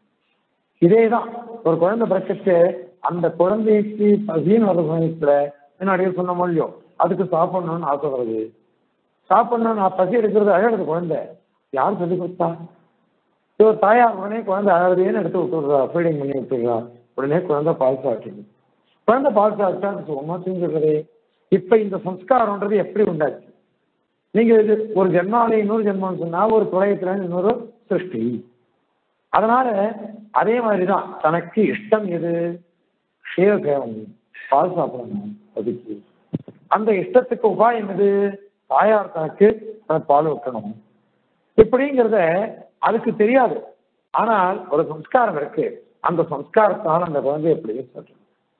இதேதான் ஒரு குழந்தை பிறக்கச்சு அந்த குழந்தைக்கு பசின்னு வர சமயத்துல முன்னாடியே சொன்ன மொழியோ அதுக்கு சாப்பிடணும்னு ஆசை வருது சாப்பிடணும்னு நான் பசி எடுக்கிறது அழகுது குழந்தை யார் சொல்லி கொடுத்தா ஒரு தாயார் உடனே குழந்தை அழகுதேன்னு எடுத்து விட்டுடுறா ஃபீடிங் பண்ணி விட்டுடுறா உடனே குழந்தை பால் சாப்பிடுது குழந்தை பால் சாப்பிட்டா அது சுகமா தூங்குறது இப்ப இந்த சம்ஸ்காரம்ன்றது எப்படி உண்டாச்சு நீங்க இது ஒரு ஜென்மாவில இன்னொரு ஜென்மம்னு சொன்னா ஒரு பிரளயத்துல இன்னொரு சிருஷ்டி அதனால அதே மாதிரிதான் தனக்கு இஷ்டம் எது க்ஷீரசேவம் பால் சாப்பிடணும் அதுக்கு அந்த இஷ்டத்துக்கு உபாயம் எது தாயார் தனக்கு தனக்கு பால் வைக்கணும் இப்படிங்கிறத அதுக்கு தெரியாது ஆனால் ஒரு சம்ஸ்காரம் இருக்கு அந்த சம்ஸ்காரத்தால் அந்த குழந்தை எப்படி சொல்றது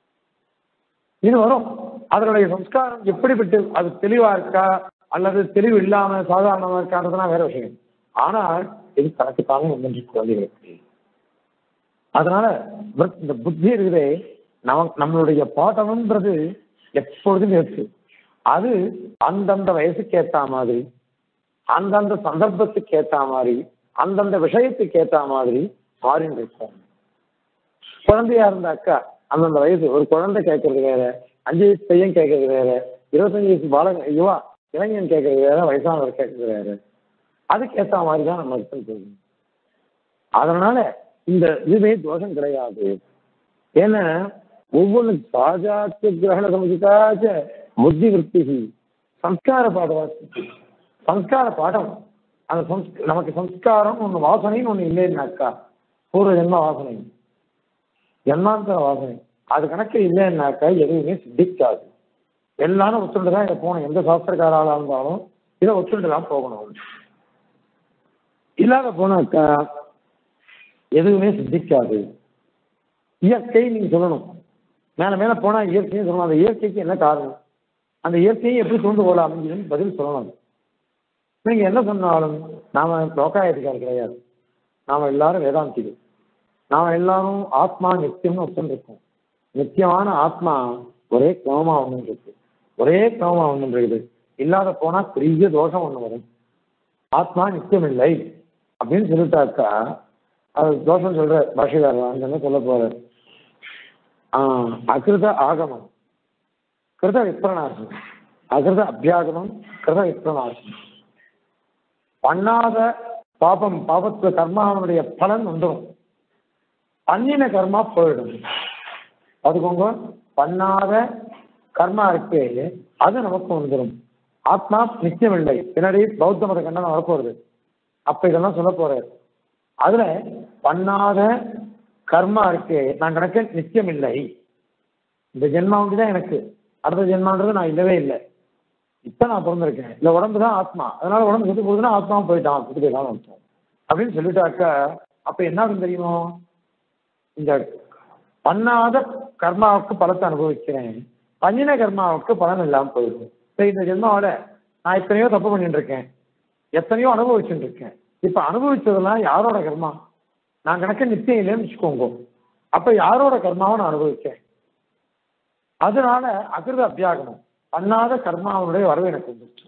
இது வரும் அதனுடைய சம்ஸ்காரம் எப்படிப்பட்டு அது தெளிவா இருக்கா அல்லது தெளிவு இல்லாம சாதாரணமா இருக்கான்றதுலாம் வேற விஷயம் ஆனால் இது தனக்குத்தானே வந்துட்டு குழந்தைகளுக்கு அதனால விருத்- இந்த புத்தி இருக்குதே நம நம்மளுடைய பாட்டம்ன்றது எப்பொழுதும் இருக்கு அது அந்தந்த வயசுக்கு ஏத்த மாதிரி அந்தந்த சந்தர்ப்பத்துக்கு ஏத்த மாதிரி அந்தந்த விஷயத்துக்கு ஏத்த மாதிரி மாறின்னு இருக்கும் குழந்தையா இருந்தாக்கா அந்தந்த வயசு ஒரு குழந்தை கேட்கறது வேற அஞ்சு வயசு பையன் கேட்கறது வேற இருபத்தஞ்சு வயசு பால யுவா இளைஞன் கேட்கறது வேற வயசானவர் கேட்கறது வேற அதுக்கு ஏத்த மாதிரி தான் நம்ம இருக்குன்னு தெரியும் அதனால இந்த இதுவே தோஷம் கிடையாது ஏன்னா ஒவ்வொன்று சாஜாத்து கிரகண சமுதாச்ச புத்தி விற்பி சம்ஸ்கார பாடவாசி சம்ஸ்கார பாடம் அந்த சம்ஸ் நமக்கு சம்ஸ்காரம் ஒன்று வாசனைன்னு ஒன்று இல்லைன்னாக்கா பூர்வ ஜென்ம வாசனை ஜென்மாந்தர வாசனை அது கணக்கு இல்லைன்னாக்கா எதுவுமே சித்திக்காது எல்லாரும் ஒத்துண்டு தான் இதை போகணும் எந்த சாஸ்திரக்காராளாக இருந்தாலும் இதை ஒத்துண்டு தான் போகணும் இல்லாத போனாக்கா எதுவுமே சித்திக்காது இயற்கை நீங்க சொல்லணும் மேல மேல போனா இயற்கைன்னு சொல்லணும் அந்த இயற்கைக்கு என்ன காரணம் அந்த இயற்கையை எப்படி தூண்டு போல அமைஞ்சதுன்னு பதில் சொல்லணும் நீங்க என்ன சொன்னாலும் நாம லோகாயத்துக்கார் கிடையாது நாம எல்லாரும் வேதாந்திகள் நாம எல்லாரும் ஆத்மா நித்தியம்னு ஒத்துருக்கோம் நித்தியமான ஆத்மா ஒரே கிரமமா ஒன்று இருக்கு ஒரே கிரமமா ஒன்று இருக்குது இல்லாத போனா பெரிய தோஷம் ஒண்ணு வரும் ஆத்மா நித்தியம் இல்லை அப்படின்னு சொல்லிட்டாக்கா அது தோஷம் சொல்ற பாஷைக்காரர் அங்க சொல்ல போற அகிருத ஆகமம் கிருத விப்ரணாசம் அகிருத அபியாகமம் கிருத விப்ரணாசம் பண்ணாத பாபம் பாபத்து கர்மாவனுடைய பலன் வந்துடும் பண்ணின கர்மா போயிடும் அதுக்கோங்க பண்ணாத கர்மா இருக்கு அது நமக்கு வந்துடும் ஆத்மா நிச்சயம் இல்லை பின்னாடி பௌத்த மத கண்டனம் வரப்போறது அப்ப இதெல்லாம் சொல்ல போறாரு அதுல பண்ணாத கர்மா இருக்கு நான் கணக்கு நிச்சயம் இல்லை இந்த ஜென்மா தான் எனக்கு அடுத்த ஜென்மான்றது நான் இல்லவே இல்லை இப்ப நான் பிறந்திருக்கேன் இந்த உடம்பு தான் ஆத்மா அதனால உடம்பு செத்து போகுதுன்னா ஆத்மாவும் போயிட்டான் செத்து போயிட்டான் அர்த்தம் அப்படின்னு சொல்லிட்டாக்க அப்ப என்ன ஆகும் தெரியுமோ இந்த பண்ணாத கர்மாவுக்கு பலத்தை அனுபவிக்கிறேன் பண்ணின கர்மாவுக்கு பலன் இல்லாமல் போயிடும் சரி இந்த ஜென்மாவோட நான் எத்தனையோ தப்பு பண்ணிட்டு இருக்கேன் எத்தனையோ அனுபவிச்சுட்டு இருக்கேன் இப்ப அனுபவிச்சதெல்லாம் யாரோட கர்மா நான் கணக்கு நிச்சயம் இல்லைன்னு வச்சுக்கோங்க அப்ப யாரோட கர்மாவை நான் அனுபவிச்சேன் அதனால அகிருத அத்தியாகமம் பண்ணாத கர்மாவனுடைய வரவு எனக்கு வந்துச்சு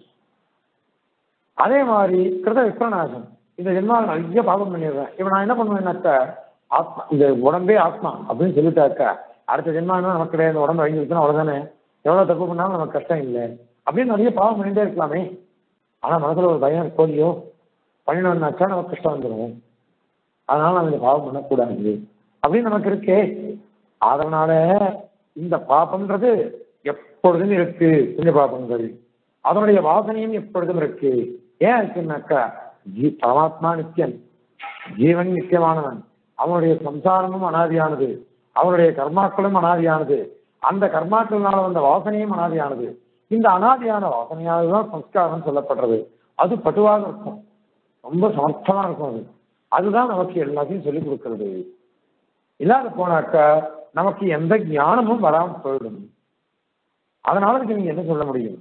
அதே மாதிரி கிருத விஸ்வநாசம் இந்த ஜென்மாவை நிறைய பாபம் பண்ணிடுறேன் இப்ப நான் என்ன பண்ணுவேன்னாக்கா ஆத்மா இந்த உடம்பே ஆத்மா அப்படின்னு சொல்லிட்டாக்கா அடுத்த ஜென்மானா நமக்கு கிடையாது இந்த உடம்பு அழிஞ்சிருச்சுன்னா அவ்வளவுதானே எவ்வளவு தப்பு பண்ணாலும் நமக்கு கஷ்டம் இல்லை அப்படின்னு நிறைய பாவம் பண்ணிட்டே இருக்கலாமே ஆனா மனசுல ஒரு பயம் இருக்கோலையோ பண்ணினோம்னாக்கா நமக்கு கஷ்டம் வந்துடும் அதனால நம்ம இந்த பாவம் பண்ணக்கூடாது அப்படின்னு நமக்கு இருக்கே அதனால இந்த பாபம்ன்றது எப்பொழுதும் இருக்கு புண்ணிய பாபங்கள் அதனுடைய வாசனையும் எப்பொழுதும் இருக்கு ஏன் இருக்குன்னாக்கா ஜீ பரமாத்மா நித்தியன் ஜீவன் நித்தியமானவன் அவனுடைய சம்சாரமும் அனாதியானது அவனுடைய கர்மாக்களும் அனாதியானது அந்த கர்மாக்கள்னால வந்த வாசனையும் அனாதியானது இந்த அனாதியான வாசனையானதுதான் சம்ஸ்காரம் சொல்லப்படுறது அது பட்டுவாக இருக்கும் ரொம்ப சமர்த்தமா இருக்கும் அது அதுதான் நமக்கு எல்லாத்தையும் சொல்லிக் கொடுக்கிறது இல்லாத போனாக்கா நமக்கு எந்த ஞானமும் வராமல் போயிடும் அதனால இதுக்கு நீங்க என்ன சொல்ல முடியும்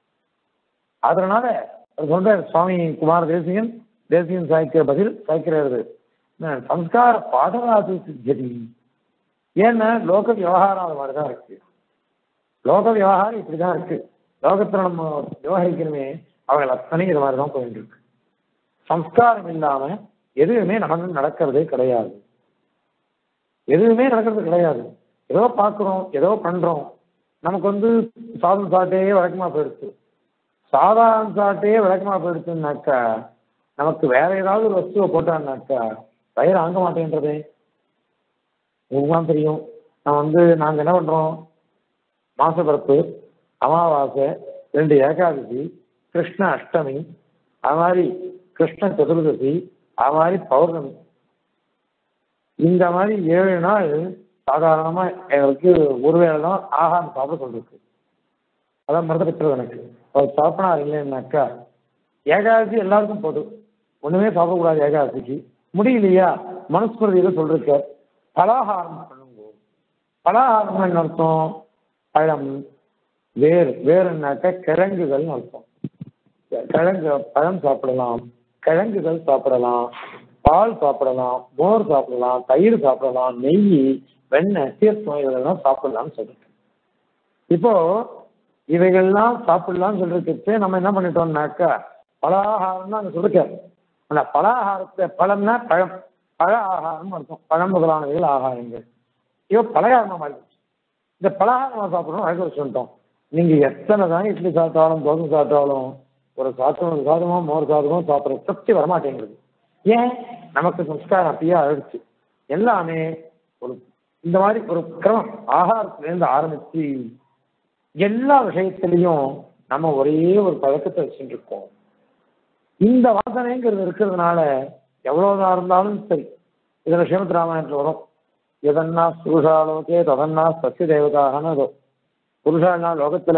அதனால சொல்ற சுவாமி குமார தேசியன் தேசியன் சாய்க்கிற பதில் சாய்க்கிறது சம்ஸ்கார பாடலாது சித்தி ஏன்னா லோக விவகாரம் அது மாதிரிதான் இருக்கு லோக விவகாரம் இப்படிதான் இருக்கு லோகத்துல நம்ம விவகரிக்கணுமே அவங்க அத்தனையும் இது மாதிரிதான் போயிட்டு இருக்கு சம்ஸ்காரம் இல்லாம எதுவுமே நமக்கு நடக்கிறதே கிடையாது எதுவுமே நடக்கிறது கிடையாது ஏதோ பார்க்குறோம் ஏதோ பண்றோம் நமக்கு வந்து சாதம் சாட்டே வழக்கமா போயிடுச்சு சாதாரண சாட்டே வழக்கமா போயிடுச்சுன்னாக்கா நமக்கு வேற ஏதாவது ஒரு வஸ்துவை போட்டான்னாக்கா வயிறு ஆங்க மாட்டேன்றதே உங்களுக்கு தெரியும் நான் வந்து நாங்கள் என்ன பண்றோம் மாசப்பிறப்பு அமாவாசை ரெண்டு ஏகாதசி கிருஷ்ண அஷ்டமி அது மாதிரி கிருஷ்ண சதுர்தசி அது மாதிரி பௌர்ணமி இந்த மாதிரி ஏழு நாள் சாதாரணமா எங்களுக்கு ஒரு வேளை தான் ஆகாரம் சாப்பிட சொல்லிருக்கு அதான் மருத பெற்றது எனக்கு அவர் சாப்பிடா இல்லைன்னாக்கா ஏகாதசி எல்லாருக்கும் போதும் ஒண்ணுமே சாப்பிடக்கூடாது ஏகாதசிக்கு முடியலையா மனுஸ்மிருதியில சொல்லிருக்க பலாகாரம் பண்ணுங்க பலாகாரம் என்ன அர்த்தம் பழம் வேர் வேறுனாக்க கிழங்குகள்னு அர்த்தம் கிழங்கு பழம் சாப்பிடலாம் கிழங்குகள் சாப்பிடலாம் பால் சாப்பிடலாம் மோர் சாப்பிடலாம் தயிர் சாப்பிடலாம் நெய் வெண்ணெய் தீர்த்தம் இதெல்லாம் சாப்பிடலாம்னு சொல்லிட்டு இப்போ இவைகள்லாம் சாப்பிடலாம்னு சொல்றதுக்கு நம்ம என்ன பண்ணிட்டோம்னாக்கா பலாகாரம் தான் அங்க சொல்லிருக்காரு அந்த பலாகாரத்தை பழம்னா பழம் பழ ஆகாரம் இருக்கும் பழம் முதலானவைகள் ஆகாரங்கள் ஐயோ பலகாரமா மாறி போச்சு. இந்த பலகாரமா சாப்பிடணும் அழகு வச்சுட்டோம் நீங்க எத்தனை தான் இட்லி சாப்பிட்டாலும் தோசை சாப்பிட்டாலும் ஒரு சாத்தம் ஒரு சாதமோ மோர் சாதமோ சாப்பிட்ற திருப்தி வரமாட்டேங்குது ஏன் நமக்கு சம்ஸ்காரம் அப்படியே அழிச்சு எல்லாமே ஒரு இந்த மாதிரி ஒரு கிரமம் ஆகாரத்திலேருந்து ஆரம்பிச்சு எல்லா விஷயத்திலையும் நம்ம ஒரே ஒரு பழக்கத்தை வச்சுட்டு இருக்கோம் இந்த வாசனைங்கிறது இருக்கிறதுனால எவ்வளவுதான் இருந்தாலும் சரி இதுல ஸ்ரீமத் ராமாயணத்துல வரும் எதன்னா புருஷாலோகே ததன்னா சசிய தேவதாகனு அதோ புருஷானா லோகத்துல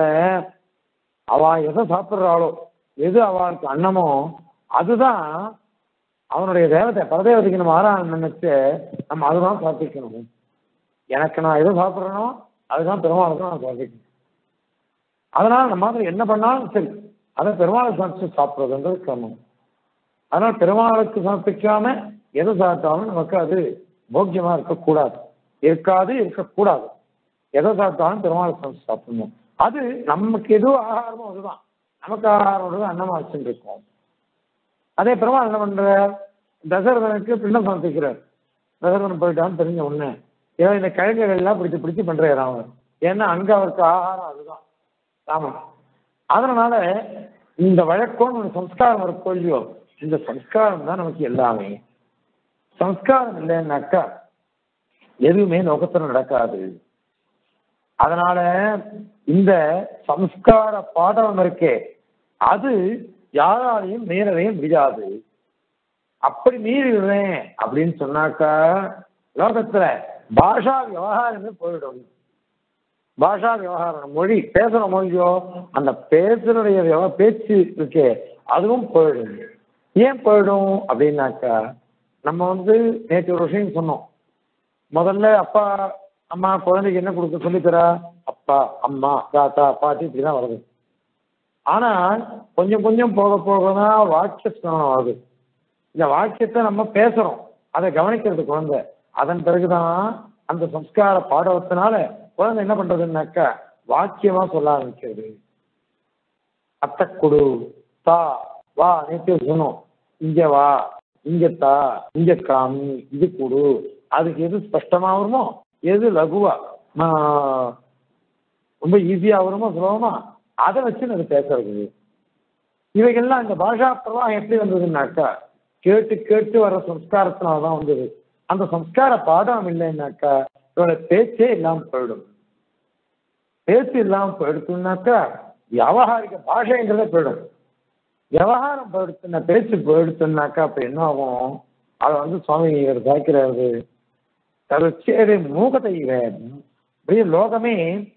அவ எதை சாப்பிட்றாளோ எது அவளுக்கு அன்னமோ அதுதான் அவனுடைய தேவதை பரதேவதைக்கு நம்ம ஆராதனை நினைச்சு நம்ம அதுதான் சாப்பிக்கணும் எனக்கு நான் எது சாப்பிட்றேனோ அதுதான் பெருமாளுக்கு நான் சாப்பிக்கணும் அதனால நம்ம மாதிரி என்ன பண்ணாலும் சரி அதை பெருமாளுக்கு சமைச்சு சாப்பிட்றதுன்றது கிரமம் அதனால பெருமாளுக்கு சமர்ப்பிக்காம எதை சாப்பிட்டாலும் நமக்கு அது போக்கியமா இருக்கக்கூடாது இருக்காது இருக்கக்கூடாது எதை சாப்பிட்டாலும் பெருமாளுக்கு சமைச்சு சாப்பிடணும் அது நமக்கு எது ஆகாரமோ அதுதான் நமக்கு ஆகாரம் அன்னமா வச்சுட்டு இருக்கோம் அதே பெருமாள் என்ன பண்றார் தசரதனுக்கு பின்னம் சமர்ப்பிக்கிறார் தசரதன் போயிட்டான்னு தெரிஞ்ச உடனே ஏதோ இந்த கிழங்குகள் எல்லாம் பிடிச்சு பிடிச்சு பண்றாரு அவர் ஏன்னா அங்க அவருக்கு ஆகாரம் அதுதான் ராமன் அதனால இந்த வழக்கம் ஒரு சம்ஸ்காரம் இருக்கோ இல்லையோ இந்த சம்ஸ்காரம் தான் நமக்கு எல்லாமே சம்ஸ்காரம் இல்லைன்னாக்கா எதுவுமே நோக்கத்துல நடக்காது அதனால இந்த சம்ஸ்கார பாடம் இருக்கே அது யாராலையும் மீறவே முடியாது அப்படி மீறிடுறேன் அப்படின்னு சொன்னாக்கா லோகத்துல பாஷா விவகாரமே போயிடும் பாஷா விவகாரம் மொழி பேசுற மொழியோ அந்த பேசுறடைய விவ பேச்சு இருக்கே அதுவும் போயிடும் ஏன் போயிடும் அப்படின்னாக்கா நம்ம வந்து நேற்று ஒரு விஷயம் சொன்னோம் முதல்ல அப்பா அம்மா குழந்தைக்கு என்ன கொடுக்க சொல்லித்தரா அப்பா அம்மா தாத்தா பாட்டி இப்படிதான் வருது ஆனா கொஞ்சம் கொஞ்சம் போக போக தான் வாக்கிய ஸ்மரணம் வருது இந்த வாக்கியத்தை நம்ம பேசுறோம் அதை கவனிக்கிறது குழந்தை அதன் பிறகுதான் அந்த சம்ஸ்கார பாடவத்தினால குழந்தை என்ன பண்றதுன்னாக்கா வாக்கியமா சொல்ல ஆரம்பிக்கிறது அத்தை கொடு தா வா நேற்று சொன்னோம் இங்க வா இங்க தா இங்க காமி இது கொடு அதுக்கு எது ஸ்பஷ்டமா வருமோ எது லகுவா ஆஹ், ரொம்ப ஈஸியா வருமோ சுலபமா அதை வச்சு அது பேசுறது இவைகள்லாம் இந்த பாஷா பிரவாகம் எப்படி வந்ததுன்னாக்கா கேட்டு கேட்டு வர சம்ஸ்காரத்தினால தான் வந்தது அந்த சம்ஸ்கார பாடம் இல்லைன்னாக்கா இதோட பேச்சே இல்லாம போயிடும் பேச்சு இல்லாம போயிடுச்சுனாக்கா வியாபகாரிக பாஷைங்கிறதே போயிடும் விவகாரம் போயிடுச்சுன்னா பேச்சு போயிடுச்சுனாக்கா அப்ப என்ன ஆகும் அதை வந்து சுவாமி இவர் சாய்க்கிறாரு தருச்சேரி மூகத்தை அப்படியே லோகமே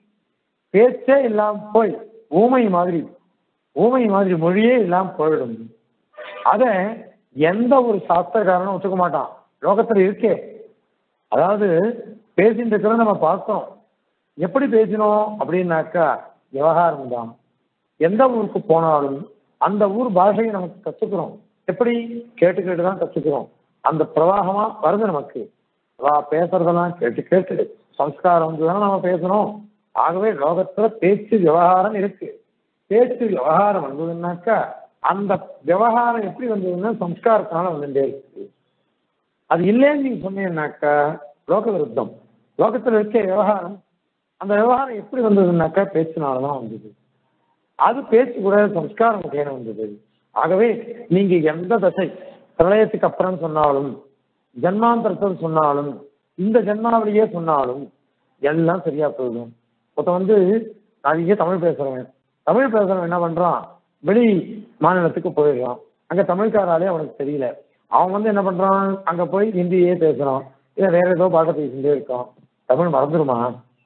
பேச்சே இல்லாம போய் ஊமை மாதிரி ஊமை மாதிரி மொழியே இல்லாம போயிடும் அத எந்த ஒரு சாஸ்திரக்காரனும் ஒத்துக்க மாட்டான் லோகத்துல இருக்கே அதாவது பேசிட்டு இருக்கிறத நம்ம பார்த்தோம் எப்படி பேசினோம் அப்படின்னாக்கா விவகாரம் தான் எந்த ஊருக்கு போனாலும் அந்த ஊர் பாஷையை நமக்கு கத்துக்கிறோம் எப்படி கேட்டு கேட்டு தான் கத்துக்கிறோம் அந்த பிரவாகமா வருது நமக்கு வா பேசுறதெல்லாம் கேட்டு கேட்டு சம்ஸ்காரம் வந்து தானே நம்ம பேசணும் ஆகவே லோகத்துல பேச்சு விவகாரம் இருக்கு பேச்சு விவகாரம் வந்ததுன்னாக்கா அந்த விவகாரம் எப்படி வந்ததுன்னா சம்ஸ்காரத்தினால வந்துட்டே இருக்கு அது இல்லைன்னு நீங்க சொன்னீங்கன்னாக்கா லோக விருத்தம் லோகத்துல இருக்க விவகாரம் அந்த விவகாரம் எப்படி வந்ததுன்னாக்கா பேச்சினால தான் வந்தது அது பேச்சு கூட சம்ஸ்காரம் முகேன வந்தது ஆகவே நீங்க எந்த தசை பிரளயத்துக்கு அப்புறம் சொன்னாலும் ஜன்மாந்தரத்தில் சொன்னாலும் இந்த ஜன்மாவிலேயே சொன்னாலும் எல்லாம் சரியா போயிடும் ஒருத்தன் வந்து நான் இங்கே தமிழ் பேசுறேன் தமிழ் பேசுறவன் என்ன பண்றான் வெளி மாநிலத்துக்கு போயிடுறான் அங்க தமிழ்காராலே அவனுக்கு தெரியல அவன் வந்து என்ன பண்றான் அங்க போய் ஹிந்தியே பேசுறான் இல்ல வேற ஏதோ பாஷை பேசிட்டே இருக்கான் தமிழ் மறந்துருமா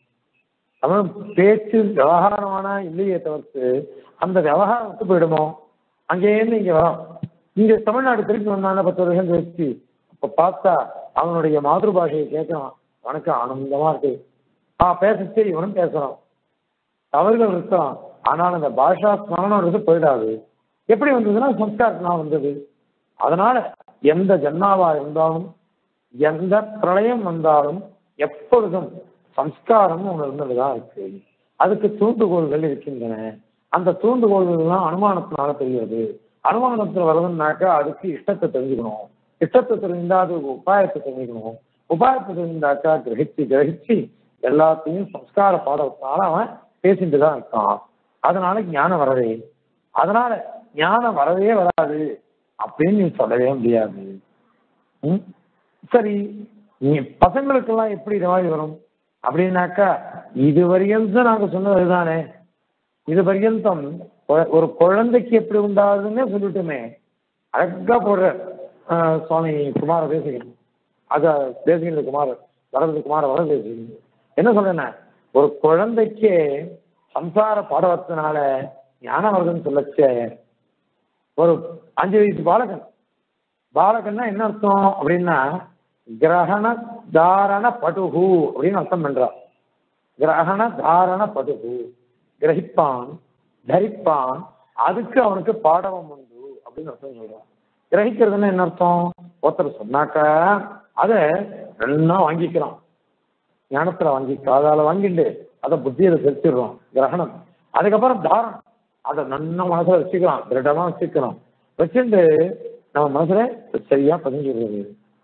தமிழ் பேச்சு விவகாரமான இல்லையே தவிர்த்து அந்த விவகாரம் விட்டு போயிடுமோ அங்கேயிருந்து இங்க வரோம் இங்க தமிழ்நாடு திருப்பி வந்தான பத்து வருஷம் கழிச்சு அப்ப பார்த்தா அவனுடைய மாதൃ பாஷையை கேட்கறான் உனக்கு ஆனந்தமா இருக்கு ஆ பேசச்சு இவனும் பேசுறான் தவறுகள் இருக்கலாம் ஆனால் அந்த பாஷா ஸ்மரணம் போயிடாது எப்படி வந்ததுன்னா சம்ஸ்காரத்தினால் வந்தது அதனால எந்த ஜன்னாவா இருந்தாலும் எந்த பிரளயம் வந்தாலும் எப்பொழுதும் சம்ஸ்காரம் ஒன்று இருந்ததுதான் இருக்கு அதுக்கு தூண்டுகோள்கள் இருக்கின்றன அந்த தூண்டுகோள்கள்லாம் அனுமானத்தினால தெரிகிறது அனுமானத்துல வருதுன்னாக்கா அதுக்கு இஷ்டத்தை தெரிஞ்சுக்கணும் இஷ்டத்தை தெரிஞ்சா அது உபாயத்தை தெரிஞ்சுக்கணும் உபாயத்தை தெரிஞ்சாக்கா கிரகிச்சு கிரகிச்சு எல்லாத்தையும் சம்ஸ்கார பாடத்தினால அவன் பேசிட்டு தான் இருக்கான் அதனால ஞானம் வரவே அதனால ஞானம் வரவே வராது அப்படின்னு நீ சொல்லவே முடியாது ம்? சரி நீ பசங்களுக்கெல்லாம் எப்படி இது மாதிரி வரும் அப்படின்னாக்கா இது வரையந்தான் நாங்க சொன்னது தானே இது பர்யந்தம் ஒரு- ஒரு குழந்தைக்கு எப்படி உண்டாகுதுன்னே சொல்லிட்டுமே அழகா போடுற ஆஹ், சுவாமி குமார தேசிகன் அத தேசிகன் குமார வரது குமார வர தேசிகன் என்ன சொல்றேன்னா ஒரு குழந்தைக்கு சம்சார பாடவத்தினால ஞானம் வருதுன்னு சொல்லச்சே ஒரு அஞ்சு வயசு பாலகன் பாலகன்னா என்ன அர்த்தம் அப்படின்னா கிரகண தாரண படுகு அப்படின்னு அர்த்தம் பண்றா கிரகண தாரண படுகு கிரகிப்பான் தரிப்பான் அதுக்கு அவனுக்கு பாடவம் உண்டு அப்படின்னு அர்த்தம் சொல்றான் கிரகிக்கிறதுன்னா என்ன அர்த்தம் ஒருத்தர் சொன்னாக்கா அதை நல்லா வாங்கிக்கிறான் ஞானத்துல வாங்கி காதால வாங்கிட்டு அதை புத்தியில செலுத்திடுறோம் கிரகணம் அதுக்கப்புறம் தாரணம் அதை நன்னா மனசுல வச்சுக்கலாம் திருடமா வச்சுக்கலாம் வச்சுட்டு நம்ம மனசுல சரியா பதிஞ்சிடுறது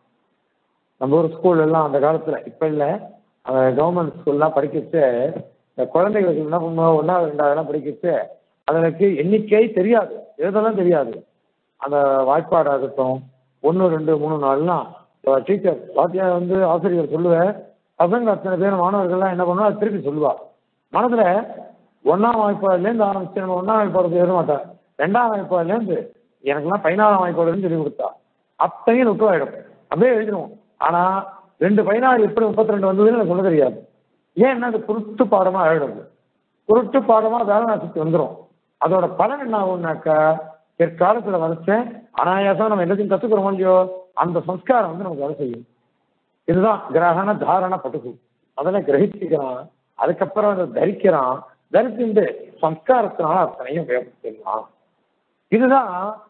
நம்ம ஊர் ஸ்கூல் எல்லாம் அந்த காலத்துல இப்ப இல்ல கவர்மெண்ட் ஸ்கூல்லாம் படிக்கச்சு இந்த குழந்தைகளுக்கு என்ன பண்ணுவோம் ஒன்றாவது ரெண்டாவதுலாம் படிக்கச்சு அதற்கு எண்ணிக்கை தெரியாது எழுதலாம் தெரியாது அந்த வாய்ப்பாடாகட்டும் ஒன்று ரெண்டு மூணு நாள்லாம் டீச்சர் வாத்தியார் வந்து ஆசிரியர் சொல்லுவேன் பசங்க அத்தனை பேர் மாணவர்கள்லாம் என்ன பண்ணுவா அது திருப்பி சொல்லுவா மனசுல ஒன்னாம் வாய்ப்பாடுலேருந்து ஆரம்பிச்சு நம்ம ஒன்னாம் வாய்ப்பாடு எழுத மாட்டா ரெண்டாம் வாய்ப்பாடுலேருந்து எனக்கெல்லாம் பதினாறாம் வாய்ப்பாடுன்னு சொல்லி கொடுத்தா அத்தனையும் நுட்பமாயிடும் அப்படியே எழுதிடுவோம் ஆனா ரெண்டு பதினாறு எப்படி முப்பத்தி ரெண்டு வந்ததுன்னு எனக்கு சொல்ல தெரியாது ஏன்னா அது குருட்டு பாடமா எழுதுறது குருட்டு பாடமா வேலநாசத்துக்கு வந்துடும் அதோட பலன் என்ன ஆகும்னாக்கா பிற்காலத்துல வரைச்சேன் அனாயாசம் நம்ம எல்லாத்தையும் கத்துக்கிறோம் இல்லையோ அந்த சம்ஸ்காரம் வந்து நமக்கு வேலை செய்யும் இதுதான் கிரகண தாரண பட்டுகு அதெல்லாம் கிரகிச்சுக்கிறான் அதுக்கப்புறம் அதை தரிக்கிறான் தரிச்சுட்டு சம்ஸ்காரத்தினால அத்தனையும் உபயோகப்படுத்திடலாம் இதுதான்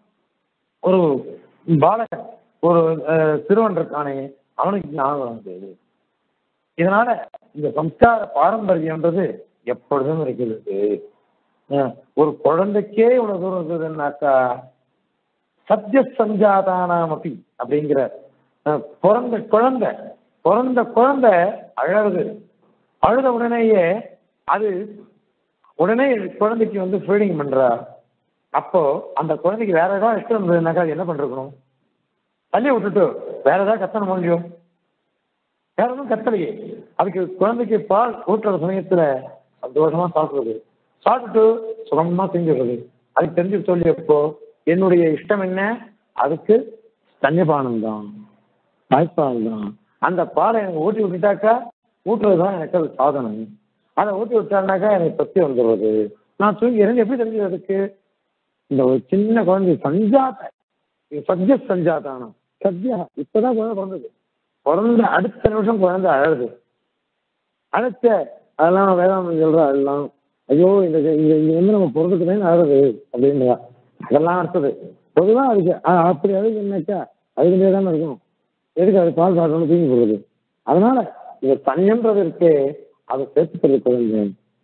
ஒரு பாலகன் ஒரு அஹ், சிறுவன் இருக்கானே அவனுக்கு ஞாபகம் வந்தது இதனால இந்த சம்ஸ்கார பாரம்பரியம்ன்றது எப்பொழுதும் இருக்கிறது அஹ், ஒரு குழந்தைக்கே இவ்வளவு தூரம் இருக்குதுன்னாக்கா சத்திய சஞ்சாதானாம் அப்படி அப்படிங்கிற அஹ், பிறந்த குழந்தை பிறந்த குழந்தை அழகுது அழுத உடனேயே அது உடனே குழந்தைக்கு வந்து ஃபீடிங் பண்றா அப்போ அந்த குழந்தைக்கு வேற ஏதாவது இஷ்டம் இருந்ததுனாக்கா அது என்ன பண்ணிருக்கணும் தள்ளி விட்டுட்டு வேற ஏதாவது கத்தணும் முடியும் வேற எதுவும் கத்தலையே அதுக்கு குழந்தைக்கு பால் ஊட்டுற சமயத்துல சந்தோஷமா சாப்பிடுறது சாப்பிட்டுட்டு சுகமா செஞ்சிடுறது அதுக்கு தெரிஞ்சு சொல்லி எப்போ என்னுடைய இஷ்டம் என்ன அதுக்கு தன்யபானம் தான் தாய்ப்பால் தான் அந்த பாலை எனக்கு ஊட்டி விட்டுட்டாக்கா ஊட்டுறது தான் எனக்கு அது சாதனம் அதை ஊட்டி விட்டாருனாக்கா எனக்கு பத்தி வந்துடுறது நான் தூங்கி இருந்து எப்படி தெரிஞ்சதுக்கு இந்த ஒரு சின்ன குழந்தை சஞ்சாத இது சத்ய சஞ்சாதானம் சத்யா இப்பதான் குழந்தை பிறந்தது பிறந்த அடுத்த நிமிஷம் குழந்தை அழகுது அழைச்ச அதெல்லாம் வேதாந்தம் சொல்ற அதெல்லாம் ஐயோ இந்த இங்க இங்க வந்து நம்ம பிறந்துக்குமே அழகுது அப்படின்றா அதெல்லாம் அடுத்தது பொதுவாக அதுக்கு ஆ, அப்படி அழகு என்னக்கா அதுக்கு தானே இருக்கும் எதுக்கு அது பால் சாப்பிடணும் தூங்கி போடுறது அதனால இந்த தனியன்றது இருக்கே அதை சேர்த்து குழந்தை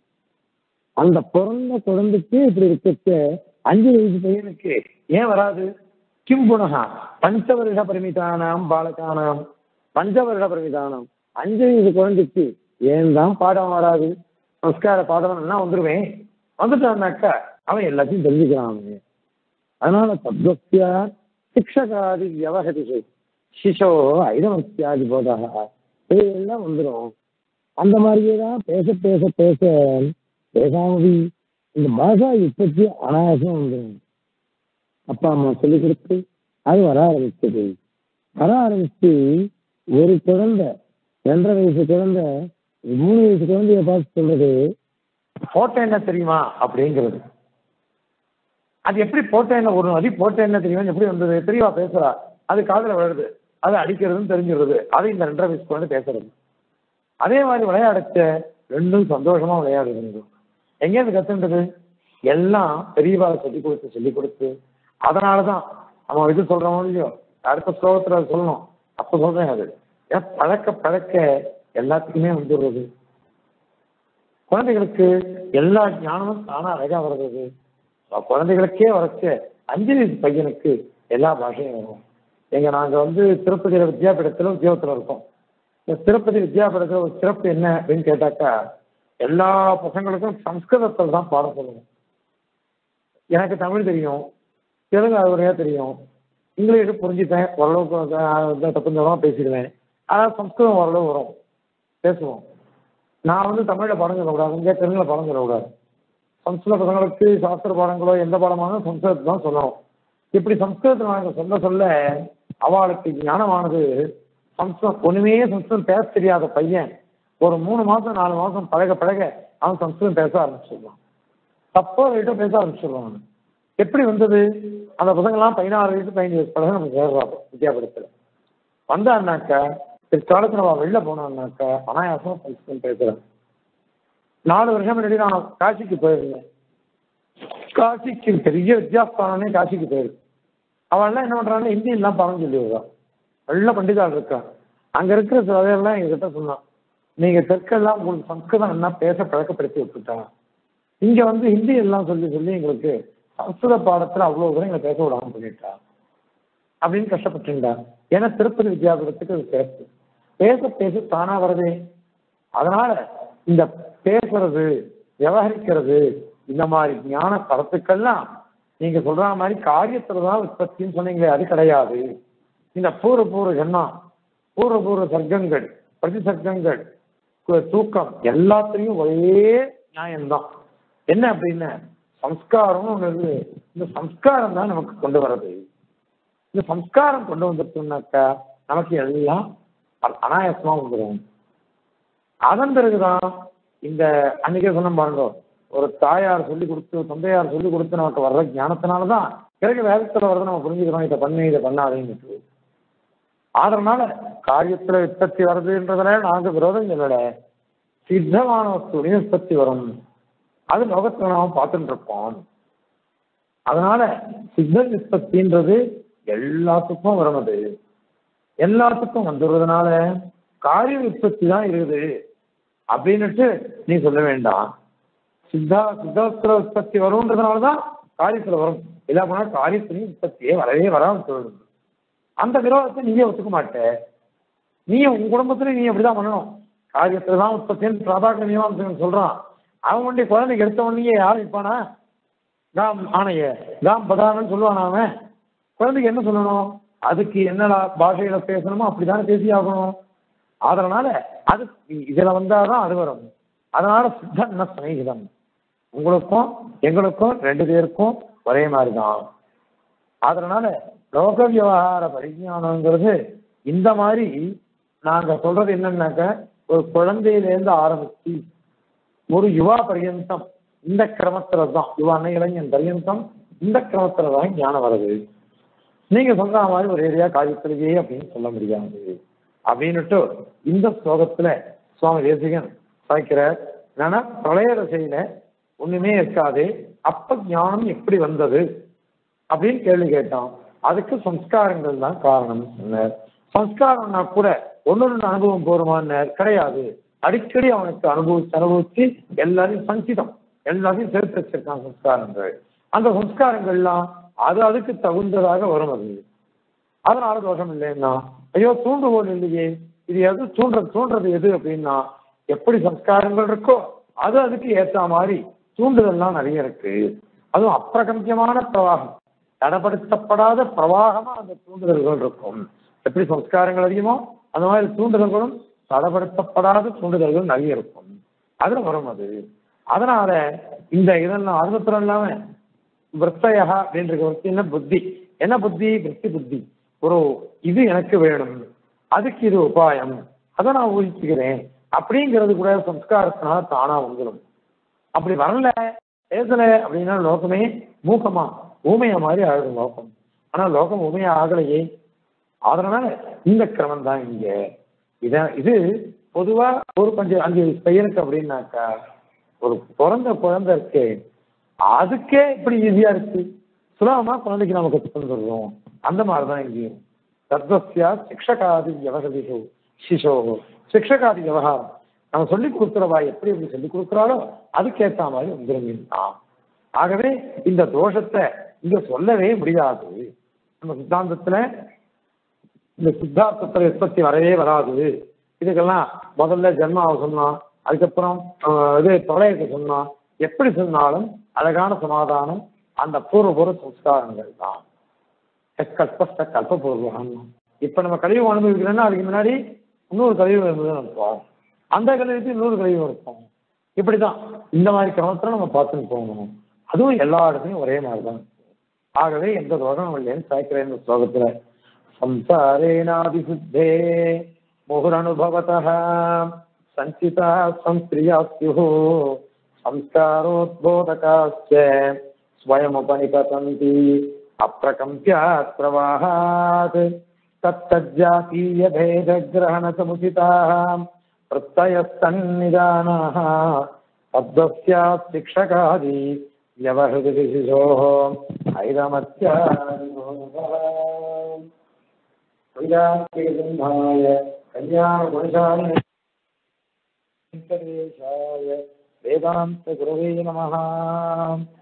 அந்த பிறந்த குழந்தைக்கு இப்படி இருக்கச்சு அஞ்சு வயசு பையனுக்கு ஏன் வராது கிம் குணகா பஞ்சவருட பரிமிதானாம் பாலகானாம் பஞ்சவருட பரிமிதானாம் அஞ்சு வயசு குழந்தைக்கு ஏன் தான் பாடம் வராது நமஸ்கார பாடம் வந்துருவேன் வந்துட்டான்னாக்கா அவன் எல்லாத்தையும் தெரிஞ்சுக்கிறான் அவன் அதனால தத்வசியா சிக்ஷகாதி வியவகதிஷு சிசோ ஐதமத்தியாதி போதாக இதெல்லாம் வந்துடும் அந்த மாதிரியே தான் பேச பேச பேச பேசாமதி இந்த பாஷா இப்பத்தி அனாயாசம் வந்துடும் அப்பா அம்மா சொல்லிக் கொடுத்து அது வர ஆரம்பிச்சது வர ஆரம்பிச்சு ஒரு குழந்தை ரெண்டரை வயசு குழந்தை மூணு வயசு குழந்தைய பார்த்து சொல்றது போட்டோ என்ன தெரியுமா அப்படிங்கிறது அது எப்படி போட்டோ என்ன ஒரு நதி போட்டோ என்ன தெரியுமா எப்படி வந்தது தெரியவா பேசுறா அது காதுல விழுது அது அடிக்கிறதுன்னு தெரிஞ்சிடுறது அது இந்த ரெண்டரை வயசு குழந்தை பேசுறது அதே மாதிரி விளையாடச்ச ரெண்டும் சந்தோஷமா விளையாடுகிறது எங்கேருந்து கத்துன்றது எல்லாம் பெரியவா சொல்லி கொடுத்து சொல்லி கொடுத்து அதனாலதான் நம்ம இது சொல்றோம் இல்லையோ அடுத்த ஸ்லோகத்துல அது சொல்லணும் அப்ப சொல்றேன் அது ஏன் பழக்க பழக்க எல்லாத்துக்குமே வந்துடுறது குழந்தைகளுக்கு எல்லா ஞானமும் தானா அழகா வருது அப்ப குழந்தைகளுக்கே வரைச்ச அஞ்சு வயசு பையனுக்கு எல்லா பாஷையும் வரும் எங்க நாங்க வந்து திருப்பதி வித்யாபீடத்துல உத்தியோகத்துல இருக்கோம் இந்த திருப்பதி வித்யாபீடத்துல ஒரு சிறப்பு என்ன அப்படின்னு கேட்டாக்கா எல்லா பசங்களுக்கும் சம்ஸ்கிருதத்தில் தான் பாடம் சொல்லணும் எனக்கு தமிழ் தெரியும் தெலுங்கு அறுவடையாக தெரியும் இங்கிலீஷ் புரிஞ்சுப்பேன் ஓரளவுக்கு அஹ், தப்பு தப்பாக பேசிடுவேன் ஆனால் சம்ஸ்கிருதம் ஓரளவு வரும் பேசுவோம் நான் வந்து தமிழில் பாடம் சொல்லக்கூடாது இங்கே தெலுங்குல பாடம் சொல்லக்கூடாது சம்ஸ்கிருத பசங்களுக்கு சாஸ்திர பாடங்களோ எந்த பாடமானாலும் சம்ஸ்கிருதத்தை தான் சொல்லணும் இப்படி சம்ஸ்கிருதத்தை நாங்கள் சொல்ல சொல்ல அவளுக்கு ஞானமானது சம்ஸ்கிருதம் ஒண்ணுமே சம்ஸ்கிருதம் பேச தெரியாத பையன் ஒரு மூணு மாசம் நாலு மாசம் பழக பழக அவன் சம்ஸ்கிருதம் பேச ஆரம்பிச்சிடலாம் தப்போ ரைட்டோ பேச ஆரம்பிச்சிடலாம் அவன் எப்படி வந்தது அந்த பசங்கள்லாம் பதினாறு வயசு பதினஞ்சு வயசு பழக நம்ம சேர்றாங்க வித்யாபீடத்தில் வந்தான்னாக்கா பிற்காலத்தில் அவன் வெளில போனான்னாக்கா அனாயாசமா சம்ஸ்கிருதம் பேசுறேன் நாலு வருஷம் முன்னாடி நான் காசிக்கு போயிருந்தேன் காசிக்கு பெரிய வித்யாஸ்தானமே காசிக்கு போயிருக்கு அவன்லாம் என்ன பண்றான்னு ஹிந்தியெல்லாம் பாடம் சொல்லி வருவான் நல்ல பண்டிதாள் இருக்கான் அங்க இருக்கிற சிலையெல்லாம் எங்ககிட்ட சொன்னான் நீங்க தெற்கெல்லாம் உங்களுக்கு சம்ஸ்கிருதம் என்ன பேச பழக்கப்படுத்தி விட்டுட்டான் இங்க வந்து ஹிந்தி எல்லாம் சொல்லி சொல்லி எங்களுக்கு சம்ஸ்கிருத பாடத்துல அவ்வளவு தூரம் எங்களை பேச விடாம பண்ணிட்டா அப்படின்னு கஷ்டப்பட்டுண்டா ஏன்னா திருப்பதி வித்யாபீடத்துக்கு அது சிறப்பு பேச பேச தானா வரதே அதனால இந்த பேசுறது விவகரிக்கிறது இந்த மாதிரி ஞான கருத்துக்கள்லாம் நீங்க சொல்ற மாதிரி காரியத்துல தான் உற்பத்தின்னு சொன்னீங்களே அது கிடையாது இந்த பூர்வ பூர்வ ஜன்மம் பூர்வ பூர்வ சர்க்கங்கள் பிரதிசர்க்கங்கள் கு- தூக்கம் எல்லாத்துலயும் ஒரே நியாயம்தான் என்ன அப்படின்னா சம்ஸ்காரம்னு ஒண்ணு இருக்கு இந்த சம்ஸ்காரம் தான் நமக்கு கொண்டு வர்றது இந்த சம்ஸ்காரம் கொண்டு வந்துட்டோம்னாக்கா நமக்கு எல்லாம் அ- அனாயாசமா வந்துடும் அதன் பிறகுதான் இந்த அன்னைக்கே சொன்ன பாருங்க ஒரு தாயார் சொல்லி கொடுத்து தந்தையார் சொல்லி கொடுத்து நமக்கு வர்ற ஞானத்தினாலதான் பிறகு வேதத்துல வர்றதை நம்ம புரிஞ்சுக்கிறோம் இதை பண்ணு இதை பண்ணாதேன்னு அதனால காரியத்துல உற்பத்தி வருதுன்றதுல நாங்க விரோதம் சொல்லல சித்தமான வஸ்துவின் உற்பத்தி வரும் அது லோகத்துல நாம பார்த்துட்டு இருப்போம் அதனால சித்த உற்பத்தின்றது எல்லாத்துக்கும் வரும் அது எல்லாத்துக்கும் வந்துடுறதுனால காரிய உற்பத்தி தான் இருக்குது அப்படின்னுட்டு நீ சொல்ல வேண்டாம் சித்தா சித்தாஸ்திர உற்பத்தி வரும்ன்றதுனால தான் காரியத்துல வரும் இல்ல போனா காரியத்திலையும் உற்பத்தியே வரவே வராமல் சொல்லுது அந்த விரோதத்தை நீயே ஒத்துக்க மாட்ட நீ உன் குடும்பத்துல நீ அப்படிதான் பண்ணணும் காரியத்துல தான் உற்பத்தின்னு பிராதாக்க மீமாம்சன் சொல்றான் அவன் வண்டி குழந்தைக்கு எடுத்த உடனே யாரும் இருப்பானா காம் ஆணைய காம் பதானன்னு சொல்லுவான் அவன் குழந்தைக்கு என்ன சொல்லணும் அதுக்கு என்னடா பாஷையில பேசணுமோ அப்படித்தானே பேசி ஆகணும் அதனால அது இதுல வந்தாதான் அது வரும் அதனால சித்தன்ன சிநேகிதம் உங்களுக்கும் எங்களுக்கும் ரெண்டு பேருக்கும் ஒரே மாதிரி தான் அதனால லோக விவகார பரிஜானங்கிறது இந்த மாதிரி நாங்க சொல்றது என்னன்னாக்க ஒரு குழந்தையிலேருந்து ஆரம்பிச்சு ஒரு யுவா பரியந்தம் இந்த கிரமத்துல தான் யுவான இளைஞன் பரியந்தம் இந்த கிரமத்துல தான் ஞானம் வருது நீங்க சொல்ற மாதிரி ஒரு ஏரியா காரியத்திலேயே அப்படின்னு சொல்ல முடியாது அப்படின்னுட்டு இந்த ஸ்லோகத்துல சுவாமி தேசிகன் சாய்க்கிறார் என்னன்னா பிரளய ரசையில ஒண்ணுமே இருக்காது அப்ப ஞானம் எப்படி வந்தது அப்படின்னு கேள்வி கேட்டான் அதுக்கு சம்ஸ்காரங்கள் தான் காரணம் சொன்னார் சம்ஸ்காரம்னா கூட ஒன்னு ரெண்டு அனுபவம் போருமான்னார் கிடையாது அடிக்கடி அவனுக்கு அனுபவிச்சு அனுபவிச்சு எல்லாரையும் சஞ்சிதம் எல்லாத்தையும் சேர்த்து வச்சிருக்கான் சம்ஸ்காரங்கள் அந்த சம்ஸ்காரங்கள்லாம் அது அதுக்கு தகுந்ததாக வரும் அது அதனால தோஷம் இல்லைன்னா ஐயோ தூண்டுகோல் இல்லையே இது எது தூண்டுறது தூண்டுறது எது அப்படின்னா எப்படி சம்ஸ்காரங்கள் இருக்கோ அது அதுக்கு ஏத்த மாதிரி தூண்டுதல்லாம் நிறைய இருக்கு அதுவும் அப்பிரகம்பியமான பிரவாகம் தடப்படுத்தப்படாத பிரவாகமா அந்த தூண்டுதல்கள் இருக்கும் எப்படி சம்ஸ்காரங்கள் அதிகமோ அந்த மாதிரி தூண்டுதல்களும் தடப்படுத்தப்படாத தூண்டுதல்கள் நிறைய இருக்கும் அதுல வரும் அது அதனால இந்த இதெல்லாம் அறுபத்தி இல்லாம விற்த்தையா அப்படின்ற வர்த்தி என்ன புத்தி என்ன புத்தி விற்பி புத்தி ஒரு இது எனக்கு வேணும் அதுக்கு இது உபாயம் அதை நான் ஊகிச்சுக்கிறேன் அப்படிங்கிறது கூட சம்ஸ்காரத்தினால தானா வந்துடும் அப்படி வரல பேசல அப்படின்னா லோகமே மூக்கமா ஊமையா மாதிரி ஆகுது லோகம் ஆனா லோகம் ஊமையா ஆகலையே அதனால இந்த கிரமம் தான் இங்க இத இது பொதுவா ஒரு கொஞ்சம் அஞ்சு வயசு பையனுக்கு அப்படின்னாக்கா ஒரு பிறந்த குழந்தை இருக்கே அதுக்கே இப்படி ஈஸியா இருக்கு சுலபமா குழந்தைக்கு நம்ம கற்றுக் தந்துடுறோம் அந்த மாதிரிதான் இங்கேயும் தத்வசியா சிக்ஷகாதி வியவகதிஷு சிசோ சிக்ஷகாதி விவகாரம் நம்ம சொல்லி கொடுக்குறவா எப்படி எப்படி சொல்லி கொடுக்குறாளோ அதுக்கேற்ற மாதிரி வந்துருங்கலாம் ஆகவே இந்த தோஷத்தை இங்க சொல்லவே முடியாது நம்ம சித்தாந்தத்துல இந்த சித்தாந்தத்துல உற்பத்தி வரவே வராது இதுக்கெல்லாம் முதல்ல ஜென்மாவை சொன்னோம் அதுக்கப்புறம் ஆஹ், இது பிரளயத்தை சொன்னோம் எப்படி சொன்னாலும் அழகான சமாதானம் அந்த பூர்வபூர்வ சம்ஸ்காரங்கள் தான் கல்பஸ்த கல்பபூர்வம் இப்ப நம்ம கழிவு அனுபவிக்கிறோம்னா அதுக்கு முன்னாடி இன்னொரு கழிவு இருப்போம் அந்த கழிவுக்கு இன்னொரு கழிவு இருப்போம் இப்படிதான் இந்த மாதிரி கிரமத்துல நம்ம பார்த்துன்னு போகணும் அதுவும் எல்லா இடத்துலையும் ஒரே மாதிரி தான் ஆகவே எந்த தோஷம் இல்லைன்னு சாய்க்கிறேன் இந்த ஸ்லோகத்துல संसारेणाभिशुद्धे मुहुरनुभवतः सञ्चिता संस्त्रिया स्युः संस्कारोद्बोधकाश्च स्वयमुपनिपतन्ति अप्रकम्प्यात् प्रवाहात् तत्तज्जातीयभेदग्रहणसमुचिताः प्रत्ययस्तन्निदानाः तद्वस्यात् शिक्षकादि व्यवहृतिशिशोः ऐरमत्यादिभोगः वैराग्यगन्धाय कल्याणगुणशालिने वेङ्कटेशाय वेदान्तगुरवे नमः